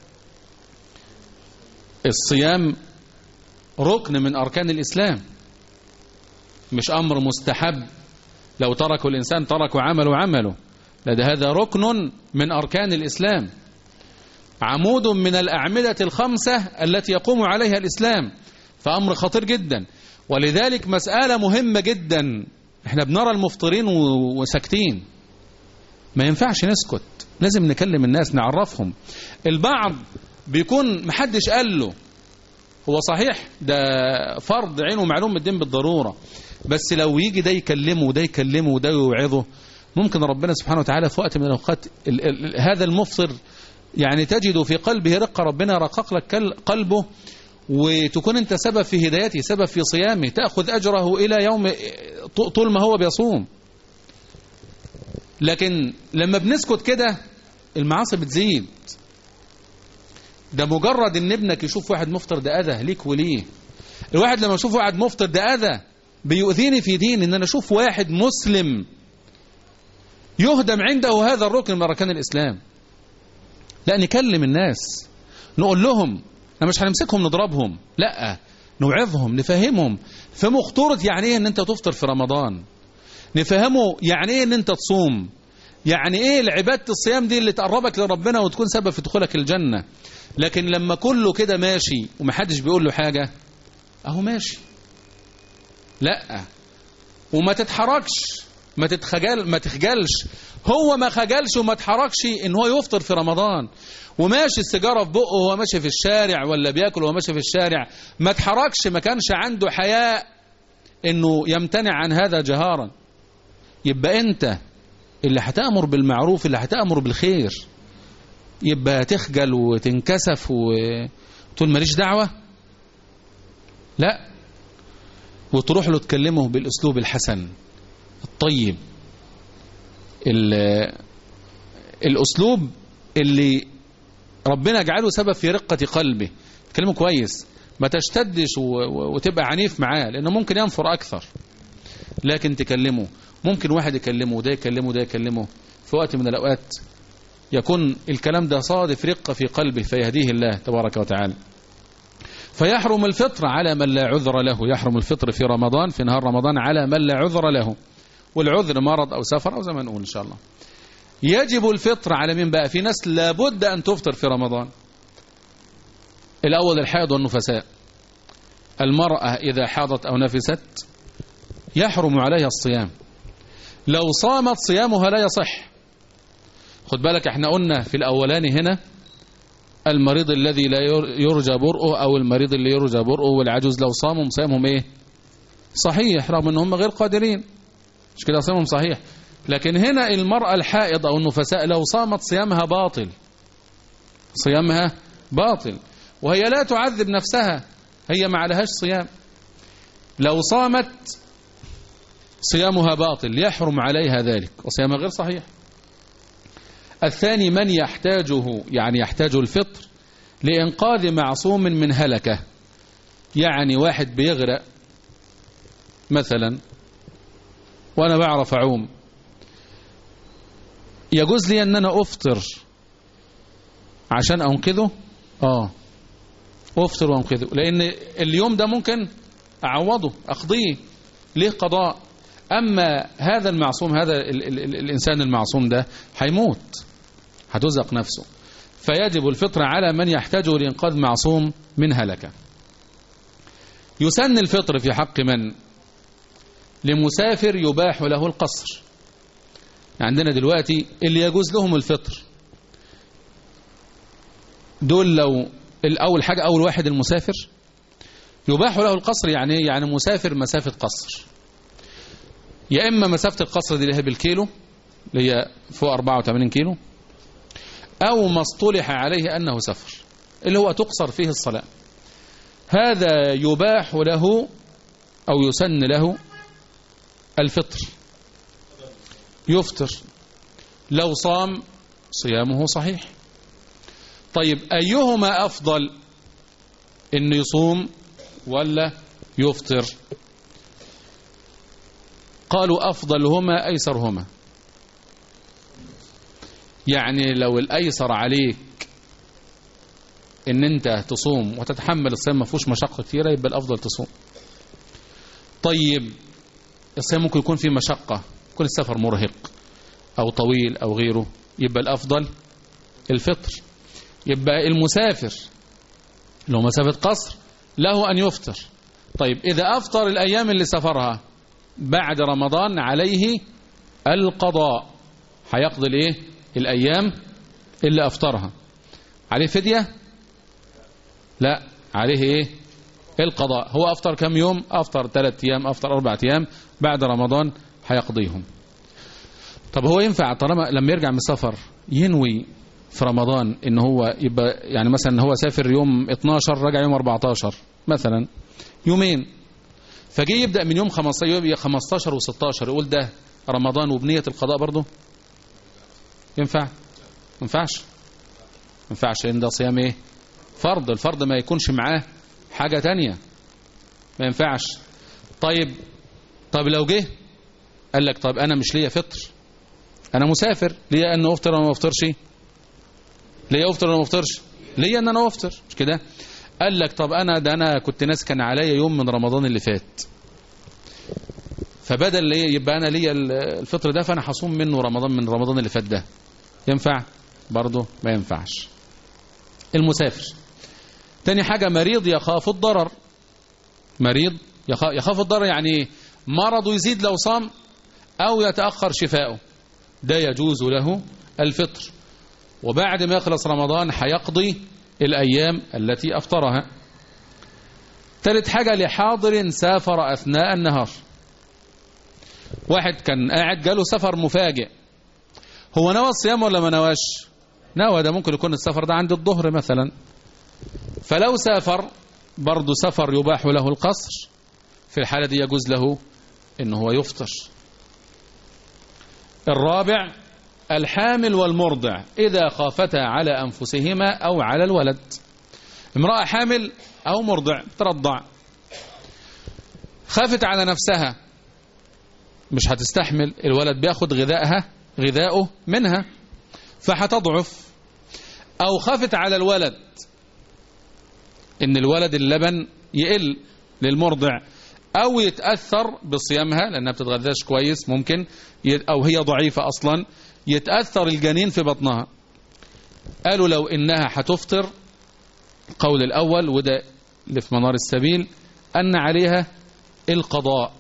الصيام ركن من أركان الإسلام مش أمر مستحب لو تركوا الإنسان تركوا عمله عمله لا ده هذا ركن من أركان الإسلام عمود من الأعمدة الخمسة التي يقوم عليها الإسلام فأمر خطير جدا ولذلك مسألة مهمة جدا احنا بنرى المفطرين وساكتين ما ينفعش نسكت لازم نكلم الناس نعرفهم البعض بيكون محدش قال له هو صحيح ده فرض عينه معلوم من الدين بالضرورة بس لو يجي ده يكلمه وده يكلمه وده يوعظه ممكن ربنا سبحانه وتعالى في وقت من الأوقات ال ال هذا المفطر يعني تجد في قلبه رقة ربنا رقق لك قلبه وتكون انت سبب في هدايته سبب في صيامه تأخذ أجره إلى يوم طول ما هو بيصوم لكن لما بنسكت كده المعاصي بتزيد ده مجرد ان ابنك يشوف واحد مفطر ده اذى ليك وليه الواحد لما يشوف واحد مفطر ده اذى بيؤذيني في دين ان انا اشوف واحد مسلم يهدم عنده هذا الركن من اركان الاسلام لا نكلم الناس نقول لهم احنا مش هنمسكهم نضربهم لا نوعظهم نفهمهم فهموا خطورة يعني ايه ان انت تفطر في رمضان نفهموا يعني ايه ان انت تصوم يعني ايه العبادة الصيام دي اللي تقربك لربنا وتكون سبب في دخولك الجنة لكن لما كله كده ماشي ومحدش بيقول له حاجة اهو ماشي لا وما تتحركش ما تتخجل ما تخجلش هو ما خجلش وما اتحركش ان هو يفطر في رمضان وماشي السيجاره في بقه وهو ماشي في الشارع ولا بياكل وهو ماشي في الشارع ما اتحركش ما كانش عنده حياء انه يمتنع عن هذا جهارا يبقى انت اللي هتأمر بالمعروف اللي هتأمر بالخير يبقى تخجل وتنكسف وتقول ماليش دعوة لا وتروح له تكلمه بالأسلوب الحسن الطيب الأسلوب اللي ربنا جعله سبب في رقة قلبه تكلمه كويس ما تشتدش وتبقى عنيف معاه لأنه ممكن ينفر أكثر لكن تكلمه ممكن واحد يكلمه وده يكلمه وده يكلمه في وقت من الأوقات يكون الكلام ده صادف رقة في قلبه فيهديه الله تبارك وتعالى فيحرم الفطر على من لا عذر له يحرم الفطر في رمضان في نهار رمضان على من لا عذر له والعذر مرض أو سفر أو زي ما نقول إن شاء الله يجب الفطر على مين بقى في ناس لابد أن تفطر في رمضان الأول الحائض والنفساء المرأة إذا حاضت أو نفست يحرم عليها الصيام لو صامت صيامها لا يصح خد بالك احنا قلنا في الأولاني هنا المريض الذي لا يرجى برؤه أو المريض اللي يرجى برؤه والعجوز لو صاموا صيامهم ايه صحيح رغم ان هم غير قادرين مش كده صيامهم صحيح لكن هنا المرأة الحائض أو النفساء لو صامت صيامها باطل صيامها باطل وهي لا تعذب نفسها هي ما عليهاش صيام لو صامت صيامها باطل يحرم عليها ذلك وصيامها غير صحيح الثاني من يحتاجه يعني يحتاج الفطر لإنقاذ معصوم من هلكة يعني واحد بيغرق مثلا وأنا بعرف أعوم يجوز لي أن أنا أفطر عشان أنقذه آه أفطر وأنقذه لأن اليوم ده ممكن أعوضه أقضيه ليه قضاء أما هذا المعصوم هذا ال ال ال الإنسان المعصوم ده هيموت هتزق نفسه فيجب الفطر على من يحتاج لإنقاذ معصوم من هلكة يسن الفطر في حق من لمسافر يباح له القصر عندنا دلوقتي اللي يجوز لهم الفطر دول لو الأول حاجة أول واحد المسافر يباح له القصر يعني إيه؟ يعني مسافر مسافة قصر يا إما مسافة القصر دي اللي هي بالكيلو اللي هي فوق 84 كيلو أو ما اصطلح عليه أنه سفر اللي هو تقصر فيه الصلاة هذا يباح له أو يسن له الفطر يفطر لو صام صيامه صحيح طيب أيهما أفضل إنه يصوم ولا يفطر قالوا أفضلهما أيسرهما يعني لو الأيسر عليك إن أنت تصوم وتتحمل الصيام ما فيهوش مشقة كثيرة يبقى الأفضل تصوم طيب الصيام ممكن يكون فيه مشقة يكون السفر مرهق أو طويل أو غيره يبقى الأفضل الفطر يبقى المسافر لو مسافة قصر له أن يفطر طيب إذا أفطر الأيام اللي سافرها بعد رمضان عليه القضاء هيقضي الايه الأيام اللي أفطرها عليه فدية لا عليه ايه القضاء هو أفطر كم يوم أفطر ثلاث أيام أفطر أربعة أيام بعد رمضان هيقضيهم طب هو ينفع طالما لما يرجع من السفر ينوي في رمضان ان هو يبقى يعني مثلا هو سافر يوم 12 رجع يوم 14 مثلا يومين فجي يبدا من يوم 15 يوم 15 و16 يقول ده رمضان وبنيه القضاء برضه ينفع ما ينفعش ما ينفعش ان ده صيام ايه فرض الفرض ما يكونش معاه حاجه تانية ما ينفعش طيب طب لو جه قال لك طب انا مش ليا فطر انا مسافر ليا ان افطر ولا ما افطرش ليا افطر ولا ما افطرش ليا ان انا افطر مش كده قال لك طب انا ده انا كنت ناس كان عليا يوم من رمضان اللي فات فبدل ليه يبقى انا ليا الفطر ده فانا هصوم منه رمضان من رمضان اللي فات ده ينفع برضه ما ينفعش المسافر تاني حاجة مريض يخاف الضرر مريض يخاف, يخاف الضرر يعني مرضه يزيد لو صام أو يتأخر شفاؤه ده يجوز له الفطر وبعد ما يخلص رمضان هيقضي الأيام التي أفطرها ثالث حاجة لحاضر سافر أثناء النهار واحد كان قاعد جاله سفر مفاجئ هو نوى الصيام ولا ما نواش نوى ده ممكن يكون السفر ده عند الظهر مثلا فلو سافر برضه سفر يباح له القصر في الحالة دي يجوز له ان هو يفطر الرابع الحامل والمرضع إذا خافتا على أنفسهما أو على الولد امرأة حامل أو مرضع ترضع خافت على نفسها مش هتستحمل الولد بياخد غذائها غذاؤه منها فهتضعف أو خافت على الولد إن الولد اللبن يقل للمرضع أو يتأثر بصيامها لأنها بتتغذاش كويس ممكن أو هي ضعيفة أصلا يتأثر الجنين في بطنها قالوا لو إنها هتفطر القول الأول وده اللي في منار السبيل أن عليها القضاء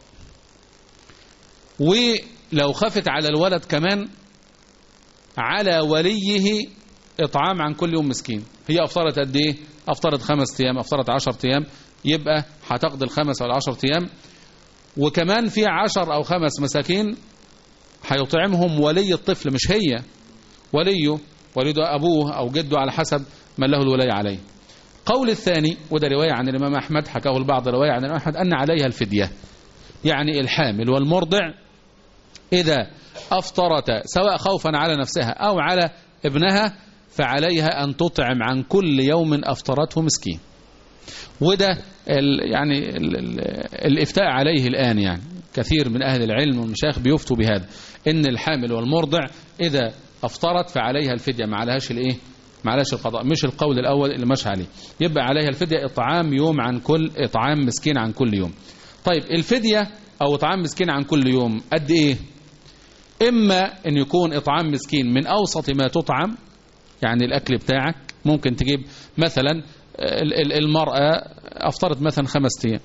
ولو خفت على الولد كمان على وليه إطعام عن كل يوم مسكين هي أفطرت قد إيه أفطرت خمس أيام أفطرت عشر أيام يبقى هتقضي الخمس أو العشر أيام وكمان في عشر أو خمس مساكين هيطعمهم ولي الطفل مش هي وليه ولده أبوه أو جده على حسب من له الولاية عليه قول الثاني وده رواية عن الإمام أحمد حكاه البعض رواية عن الإمام أحمد أن عليها الفدية يعني الحامل والمرضع إذا أفطرت سواء خوفا على نفسها أو على ابنها فعليها أن تطعم عن كل يوم أفطرته مسكين وده ال يعني ال ال الإفتاء عليه الآن يعني كثير من أهل العلم والمشايخ بيفتوا بهذا إن الحامل والمرضع إذا أفطرت فعليها الفدية ما عليهاش الإيه ما عليهاش القضاء مش القول الأول اللي مش عليه يبقى عليها الفدية إطعام يوم عن كل إطعام مسكين عن كل يوم طيب الفدية أو إطعام مسكين عن كل يوم قد إيه إما أن يكون إطعام مسكين من أوسط ما تطعم يعني الأكل بتاعك ممكن تجيب مثلا ال- ال- المرأة أفطرت مثلا خمس أيام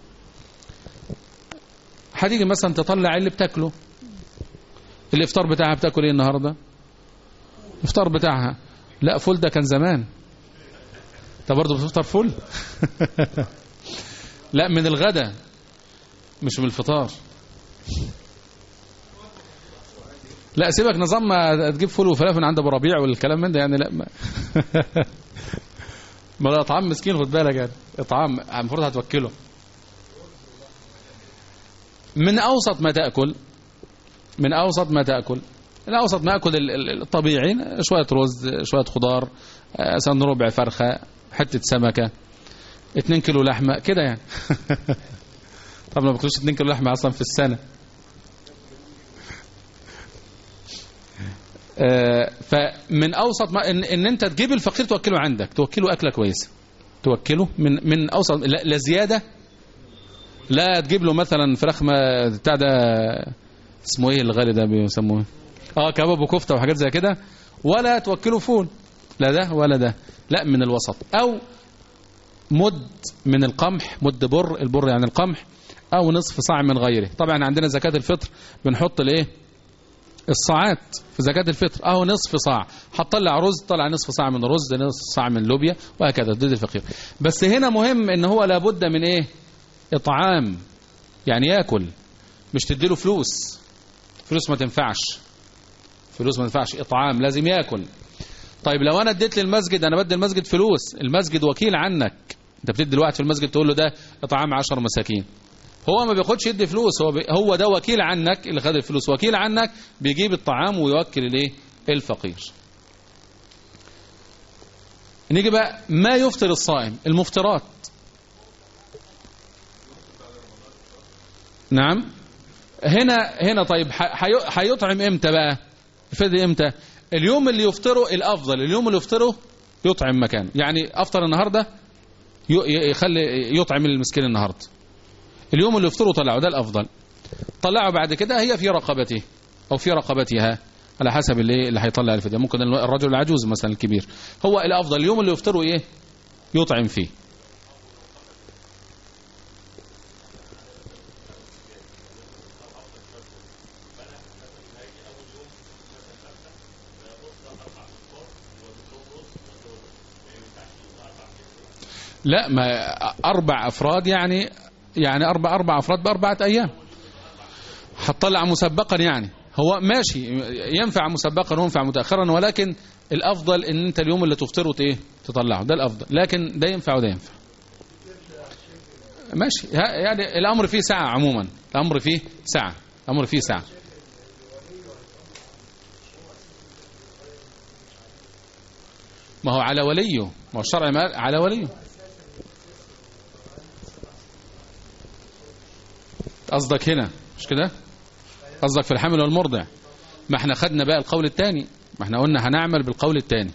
هتيجي مثلا تطلع اللي بتاكله الإفطار بتاعها بتاكل إيه النهاردة الإفطار بتاعها لا فول ده كان زمان انت برضه بتفطر فول لا من الغدا مش من الفطار لا سيبك نظام ما تجيب فول وفلافل عند ابو ربيع والكلام من ده يعني لا ما ما ده اطعام مسكين خد بالك يعني اطعام المفروض هتوكله من اوسط ما تاكل من اوسط ما تاكل الاوسط ما اكل ال- ال- الطبيعي شويه رز شويه خضار آه، مثلا ربع فرخه حته سمكه 2 كيلو لحمه كده يعني طب ما باكلوش 2 كيلو لحمه اصلا في السنه آه، فمن اوسط ما ان, ان انت تجيب الفقير توكله عندك توكله اكله كويسه توكله من من اوسط لا, لا زياده لا تجيب له مثلا فراخ ما بتاع ده اسمه ايه الغالي ده بيسموه اه كباب وكفته وحاجات زي كده ولا توكله فول لا ده ولا ده لا من الوسط او مد من القمح مد بر البر يعني القمح او نصف صاع من غيره طبعا عندنا زكاه الفطر بنحط الايه الصاعات في زكاة الفطر اهو نصف صاع هتطلع رز طلع نصف صاع من رز نصف صاع من لوبيا وهكذا ضد الفقير بس هنا مهم ان هو لابد من ايه اطعام يعني ياكل مش تديله فلوس فلوس ما تنفعش فلوس ما تنفعش اطعام لازم ياكل طيب لو انا اديت للمسجد انا بدي المسجد فلوس المسجد وكيل عنك انت بتدي الواحد في المسجد تقول له ده اطعام عشر مساكين هو ما بياخدش يدي فلوس هو بي هو ده وكيل عنك اللي خد الفلوس وكيل عنك بيجيب الطعام ويوكل الايه الفقير نيجي بقى ما يفطر الصائم المفطرات نعم هنا هنا طيب هيطعم امتى بقى الفدي امتى اليوم اللي يفطره الافضل اليوم اللي يفطره يطعم مكان يعني افطر النهارده يخلي يطعم المسكين النهارده اليوم اللي يفطره طلعه ده الافضل طلعه بعد كده هي في رقبته او في رقبتها على حسب اللي اللي هيطلع الفدية ممكن الرجل العجوز مثلا الكبير هو الافضل اليوم اللي يفطره ايه يطعم فيه لا ما أربع أفراد يعني يعني أربع أربع أفراد بأربعة أيام هتطلع مسبقا يعني هو ماشي ينفع مسبقا وينفع متأخرا ولكن الأفضل إن أنت اليوم اللي تفطره إيه تطلعه ده الأفضل لكن ده ينفع وده ينفع ماشي يعني الأمر فيه ساعة عموما الأمر فيه ساعة الأمر فيه ساعة ما هو على وليه ما هو الشرع ما على وليه قصدك هنا مش كده قصدك في الحمل والمرضع ما احنا خدنا بقى القول الثاني ما احنا قلنا هنعمل بالقول الثاني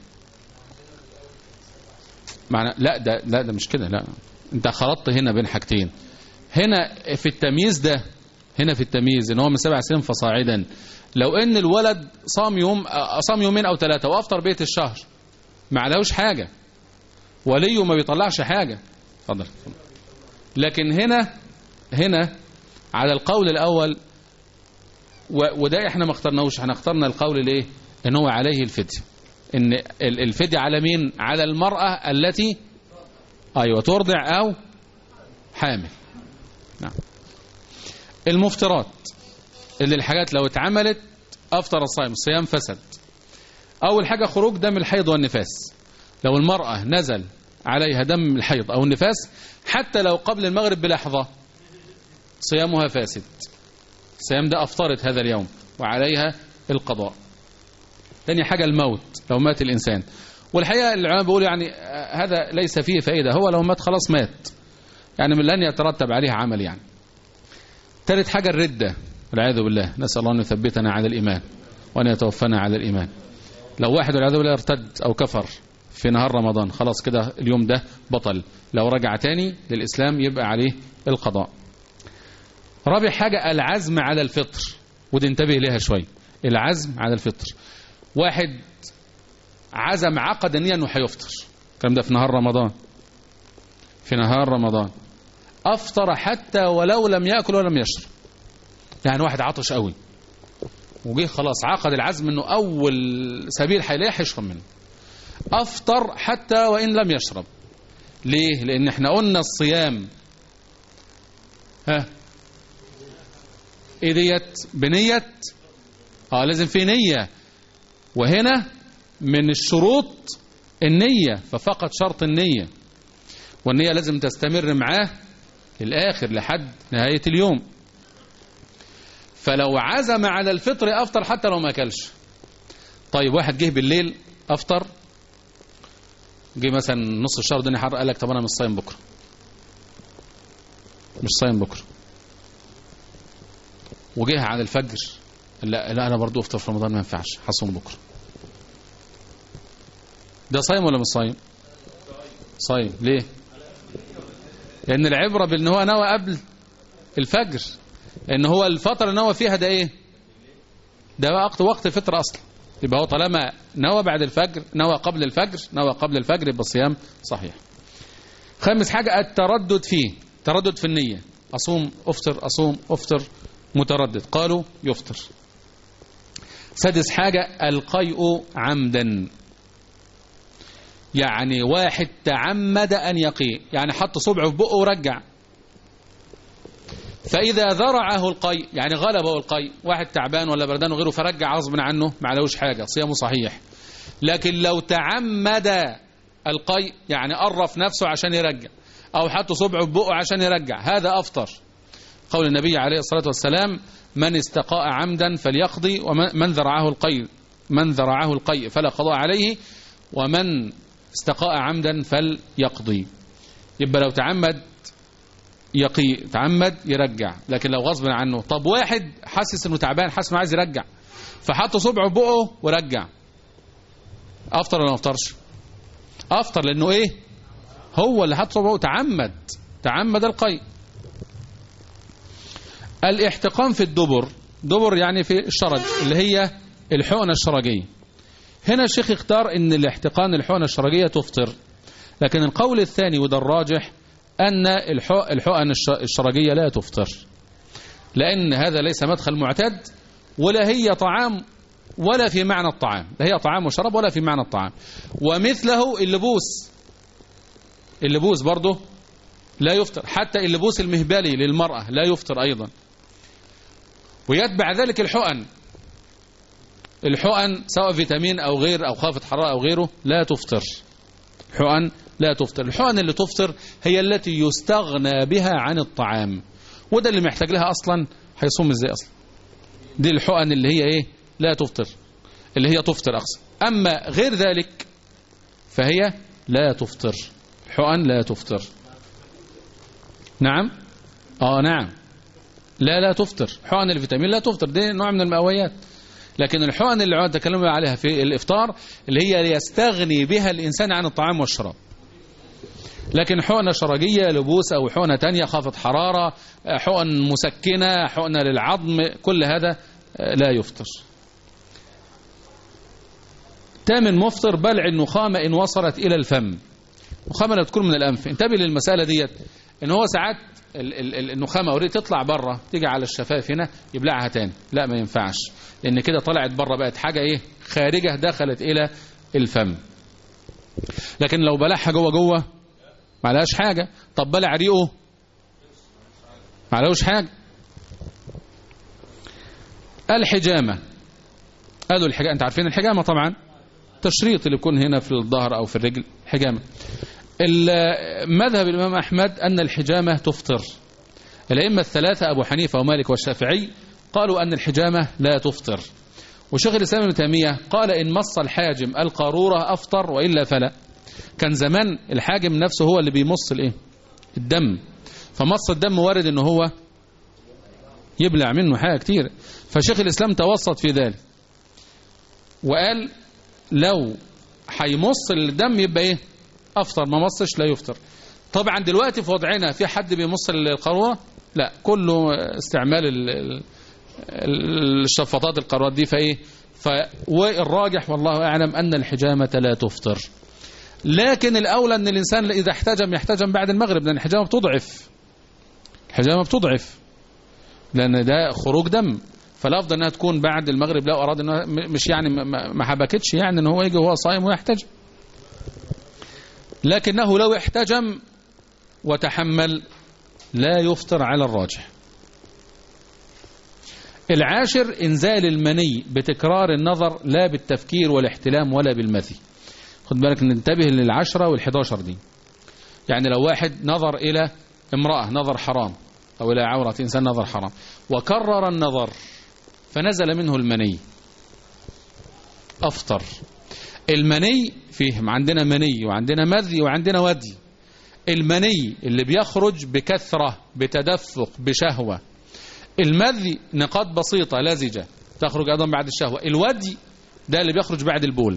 معنى لا ده لا ده مش كده لا انت خلطت هنا بين حاجتين هنا في التمييز ده هنا في التمييز ان هو من سبع سنين فصاعدا لو ان الولد صام يوم صام يومين او ثلاثه وافطر بيت الشهر ما عليهوش حاجه وليه ما بيطلعش حاجه اتفضل لكن هنا هنا على القول الأول وده احنا ما اخترناهوش احنا اخترنا القول الايه ان هو عليه الفدية ان الفدية على مين على المرأة التي ايوه ترضع او حامل نعم المفترات اللي الحاجات لو اتعملت افطر الصائم الصيام فسد اول حاجة خروج دم الحيض والنفاس لو المرأة نزل عليها دم الحيض او النفاس حتى لو قبل المغرب بلحظة صيامها فاسد صيام ده أفطرت هذا اليوم وعليها القضاء تاني حاجة الموت لو مات الإنسان والحقيقة العلماء بيقولوا يعني هذا ليس فيه فائدة هو لو مات خلاص مات يعني من لن يترتب عليه عمل يعني ثالث حاجة الردة والعياذ بالله نسأل الله أن يثبتنا على الإيمان وأن يتوفنا على الإيمان لو واحد والعياذ بالله ارتد أو كفر في نهار رمضان خلاص كده اليوم ده بطل لو رجع تاني للإسلام يبقى عليه القضاء رابع حاجة العزم على الفطر ودي انتبه لها شوي العزم على الفطر واحد عزم عقد النية انه هيفطر الكلام ده في نهار رمضان في نهار رمضان افطر حتى ولو لم ياكل ولم يشرب يعني واحد عطش قوي وجه خلاص عقد العزم انه اول سبيل هيلاقيه هيشرب منه افطر حتى وان لم يشرب ليه لان احنا قلنا الصيام ها ايه ديت بنيه اه لازم في نيه وهنا من الشروط النيه ففقط شرط النيه والنيه لازم تستمر معاه للاخر لحد نهايه اليوم فلو عزم على الفطر افطر حتى لو ما اكلش طيب واحد جه بالليل افطر جه مثلا نص الشهر الدنيا حر قال لك طب انا مش صايم بكره مش صايم بكره وجه على الفجر لا لا انا برضو افطر في رمضان ما ينفعش هصوم بكره ده صايم ولا مش صايم صايم ليه لان العبره بان هو نوى قبل الفجر ان هو الفتره اللي نوى فيها ده ايه ده وقت وقت الفطر اصلا يبقى هو طالما نوى بعد الفجر نوى قبل الفجر نوى قبل الفجر يبقى الصيام صحيح خامس حاجة التردد فيه تردد في النية أصوم أفطر أصوم أفطر متردد قالوا يفطر سادس حاجة القيء عمدا يعني واحد تعمد أن يقي يعني حط صبعه في بقه ورجع فإذا ذرعه القي يعني غلبه القي واحد تعبان ولا بردان وغيره فرجع غصب عنه ما عليهوش حاجة صيامه صحيح لكن لو تعمد القي يعني قرف نفسه عشان يرجع أو حط صبعه في بقه عشان يرجع هذا أفطر قول النبي عليه الصلاة والسلام من استقاء عمدا فليقضي ومن ذرعه القي من ذرعه القي فلا قضاء عليه ومن استقاء عمدا فليقضي يبقى لو تعمد يقي تعمد يرجع لكن لو غصب عنه طب واحد حاسس انه تعبان حاسس انه عايز يرجع فحط صبعه في بقه ورجع افطر ولا ما افطرش افطر لانه ايه هو اللي حط صبعه تعمد تعمد القي الاحتقان في الدبر دبر يعني في الشرج اللي هي الحقنة الشرجية هنا الشيخ اختار ان الاحتقان الحقنة الشرجية تفطر لكن القول الثاني وده الراجح أن الحقن الشرجية لا تفطر لأن هذا ليس مدخل معتاد ولا هي طعام ولا في معنى الطعام لا هي طعام وشراب ولا في معنى الطعام ومثله اللبوس اللبوس برضه لا يفطر حتى اللبوس المهبلي للمرأة لا يفطر أيضا ويتبع ذلك الحقن الحقن سواء فيتامين أو غير أو خافض حرارة أو غيره لا تفطر حقن لا تفطر الحقن اللي تفطر هي التي يستغنى بها عن الطعام وده اللي محتاج لها أصلا هيصوم ازاي أصلا دي الحقن اللي هي ايه لا تفطر اللي هي تفطر أقصى أما غير ذلك فهي لا تفطر حقن لا تفطر نعم اه نعم لا لا تفطر حقن الفيتامين لا تفطر دي نوع من المأويات لكن الحقن اللي عاد تكلمنا عليها في الإفطار اللي هي يستغني بها الإنسان عن الطعام والشراب لكن حقنة شرجية لبوس أو حقنة تانية خافض حرارة حقن مسكنة حقنة للعظم كل هذا لا يفطر تامن مفطر بلع النخامة إن وصلت إلى الفم النخامة لا تكون من الأنف انتبه للمسألة ديت إن هو ساعات النخامة أوريد تطلع بره تيجي على الشفايف هنا يبلعها تاني لا ما ينفعش لأن كده طلعت بره بقت حاجة إيه خارجة دخلت إلى الفم لكن لو بلعها جوه جوه ما لهاش حاجة طب بلع ريقه ما لهوش حاجة الحجامة قالوا الحجامة انت عارفين الحجامة طبعا تشريط اللي بيكون هنا في الظهر أو في الرجل حجامة مذهب الإمام أحمد أن الحجامة تفطر الأئمة الثلاثة أبو حنيفة ومالك والشافعي قالوا أن الحجامة لا تفطر وشيخ الإسلام ابن تيمية قال إن مص الحاجم القارورة أفطر وإلا فلا كان زمان الحاجم نفسه هو اللي بيمص الايه الدم فمص الدم وارد ان هو يبلع منه حاجة كتير فشيخ الإسلام توسط في ذلك وقال لو هيمص الدم يبقى ايه افطر ما مصش لا يفطر طبعا دلوقتي في وضعنا في حد بيمص القارورة لا كله استعمال الشفاطات القارورات دي فايه ف والراجح والله أعلم أن الحجامة لا تفطر لكن الأولى أن الإنسان إذا احتجم يحتجم بعد المغرب لأن الحجامة بتضعف الحجامة بتضعف لأن ده خروج دم فالأفضل أنها تكون بعد المغرب لو أراد أنها م- مش يعني ما- ما ما حبكتش يعني أن هو يجي وهو صائم ويحتجم لكنه لو احتجم وتحمل لا يفطر على الراجح العاشر إنزال المني بتكرار النظر لا بالتفكير والاحتلام ولا بالمذي خد بالك ننتبه للعشرة والحداشر دي يعني لو واحد نظر إلى امرأة نظر حرام أو إلى عورة إنسان نظر حرام وكرر النظر فنزل منه المني أفطر المني فيه عندنا مني وعندنا مذي وعندنا ودي المني اللي بيخرج بكثرة بتدفق بشهوة المذي نقاط بسيطة لزجة تخرج أيضا بعد الشهوة الودي ده اللي بيخرج بعد البول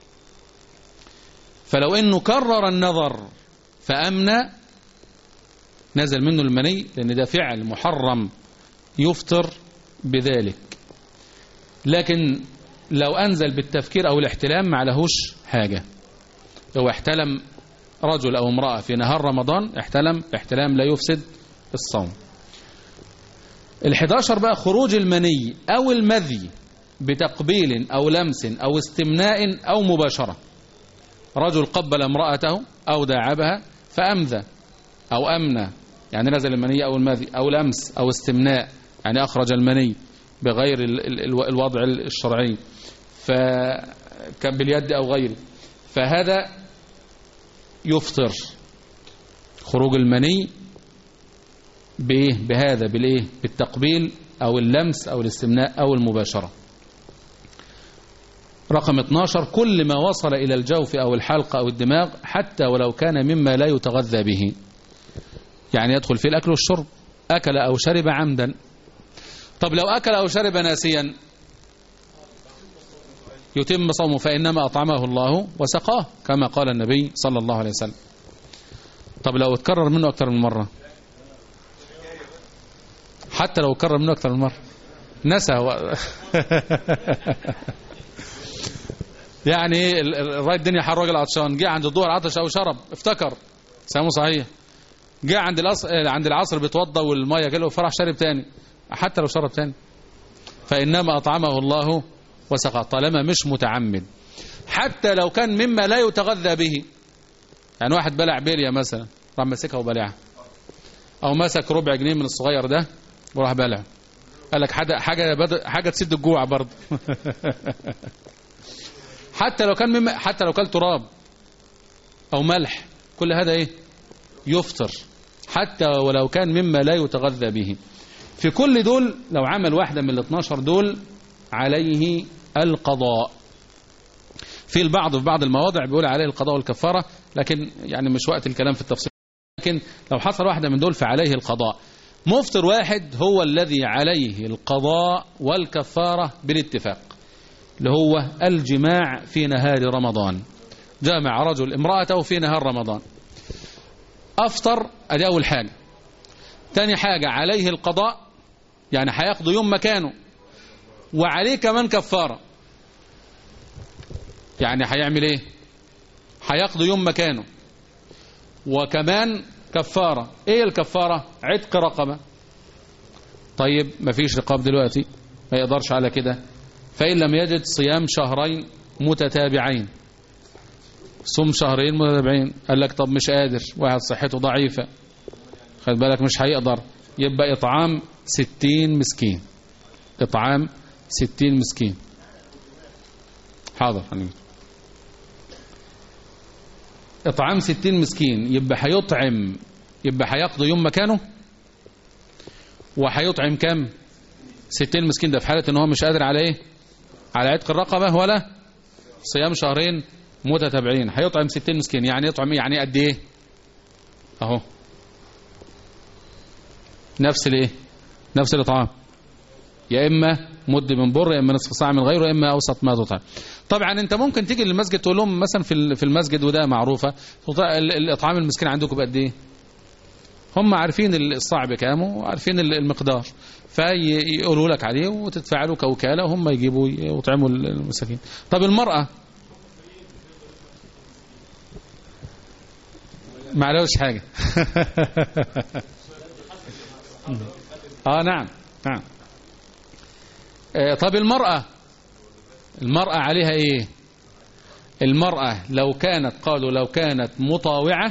فلو انه كرر النظر فأمنى نزل منه المني لأن ده فعل محرم يفطر بذلك لكن لو أنزل بالتفكير أو الاحتلام ما لهوش حاجة لو احتلم رجل أو امرأة في نهار رمضان احتلم احتلام لا يفسد الصوم الحداشر بقى خروج المني أو المذي بتقبيل أو لمس أو استمناء أو مباشرة رجل قبل امرأته أو داعبها فأمذى أو أمنى يعني نزل المني أو المذي أو لمس أو استمناء يعني أخرج المني بغير ال- ال- ال- الوضع الشرعي فكان باليد أو غيره فهذا يفطر خروج المني بإيه بهذا بالإيه بالتقبيل أو اللمس أو الاستمناء أو المباشرة رقم 12 كل ما وصل إلى الجوف أو الحلق أو الدماغ حتى ولو كان مما لا يتغذى به يعني يدخل فيه الأكل والشرب أكل أو شرب عمدا طب لو أكل أو شرب ناسيا يتم صومه فإنما أطعمه الله وسقاه كما قال النبي صلى الله عليه وسلم طب لو اتكرر منه أكثر من مرة حتى لو اتكرر منه أكثر من مرة نسى و... يعني ال- ال- الراي الدنيا حر راجل عطشان جه عند الظهر عطش او شرب افتكر سامو صحيح جه عند العصر عند العصر بيتوضى والميه جاله فرح شرب تاني حتى لو شرب تاني فانما اطعمه الله وسقى طالما مش متعمد حتى لو كان مما لا يتغذى به يعني واحد بلع بليه مثلا راح ماسكها وبلعها او مسك ربع جنيه من الصغير ده وراح بلع قال لك حاجه حاجه بد- حاجه تسد الجوع برضه حتى لو كان مما حتى لو كان تراب او ملح كل هذا ايه يفطر حتى ولو كان مما لا يتغذى به في كل دول لو عمل واحدة من ال 12 دول عليه القضاء في البعض في بعض المواضع بيقول عليه القضاء والكفارة لكن يعني مش وقت الكلام في التفصيل لكن لو حصل واحدة من دول فعليه القضاء مفطر واحد هو الذي عليه القضاء والكفارة بالاتفاق اللي هو الجماع في نهار رمضان جامع رجل امرأته في نهار رمضان أفطر أدي أول حاجة تاني حاجة عليه القضاء يعني هياخده يوم مكانه وعليه كمان كفارة يعني هيعمل ايه هياخده يوم مكانه وكمان كفارة ايه الكفارة عتق رقبة طيب مفيش رقاب دلوقتي ما يقدرش على كده فإن لم يجد صيام شهرين متتابعين صوم شهرين متتابعين قال لك طب مش قادر واحد صحته ضعيفة خد بالك مش هيقدر يبقى إطعام ستين مسكين إطعام ستين مسكين حاضر حنين. إطعام ستين مسكين يبقى هيطعم يبقى هيقضي يوم مكانه وهيطعم كام ستين مسكين ده في حالة ان هو مش قادر على ايه على عتق الرقبة ولا صيام شهرين متتابعين هيطعم ستين مسكين يعني يطعم إيه؟ يعني قد ايه اهو نفس الايه نفس الاطعام يا اما مد من بر يا اما نصف صاع من غيره يا اما اوسط ما تطعم طبعا انت ممكن تيجي للمسجد تقول لهم مثلا في في المسجد وده معروفه الاطعام المسكين عندكم بقد ايه هم عارفين الصاع بكام وعارفين المقدار فيقولوا لك عليه وتدفع له كوكالة وهم يجيبوا يطعموا المساكين طب المرأة ما عليهوش حاجة اه نعم نعم آه طب المرأة المرأة عليها ايه المرأة لو كانت قالوا لو كانت مطاوعة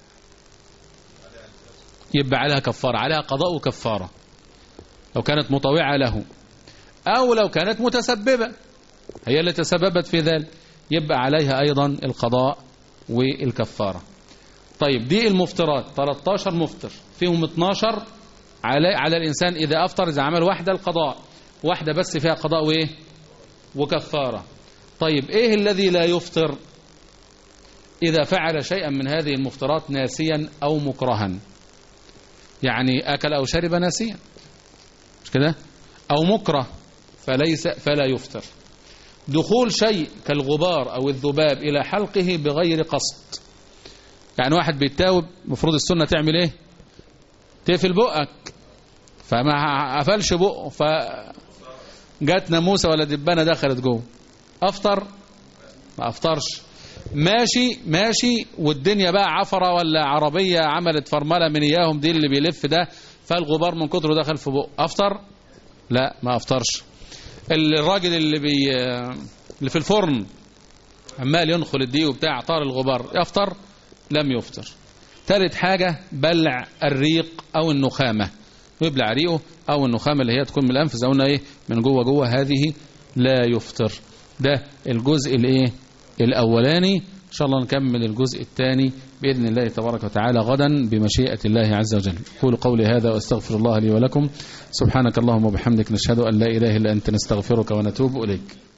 يبقى عليها كفارة عليها قضاء وكفارة لو كانت مطاوعة له أو لو كانت متسببة هي اللي تسببت في ذلك يبقى عليها أيضا القضاء والكفارة طيب دي المفترات 13 مفتر فيهم 12 على على الإنسان إذا أفطر إذا عمل واحدة القضاء واحدة بس فيها قضاء وإيه وكفارة طيب إيه الذي لا يفطر إذا فعل شيئا من هذه المفترات ناسيا أو مكرها يعني أكل أو شرب ناسيا مش كده أو مكره فليس فلا يفطر دخول شيء كالغبار أو الذباب إلى حلقه بغير قصد يعني واحد بيتاوب مفروض السنة تعمل ايه تقفل بقك فما قفلش بقه فجات ناموسه ولا دبانه دخلت جوه افطر ما افطرش ماشي ماشي والدنيا بقى عفره ولا عربيه عملت فرمله من اياهم دي اللي بيلف ده فالغبار من كتره دخل في بقه افطر لا ما افطرش الراجل اللي بي اللي في الفرن عمال ينخل الدقيق وبتاع طار الغبار يفطر لم يفطر ثالث حاجة بلع الريق أو النخامة يبلع ريقه أو النخامة اللي هي تكون من الأنف زي قلنا إيه من جوه جوه هذه لا يفطر ده الجزء الإيه الأولاني إن شاء الله نكمل الجزء الثاني بإذن الله تبارك وتعالى غدا بمشيئة الله عز وجل قولوا قولي هذا وأستغفر الله لي ولكم سبحانك اللهم وبحمدك نشهد أن لا إله إلا أنت نستغفرك ونتوب إليك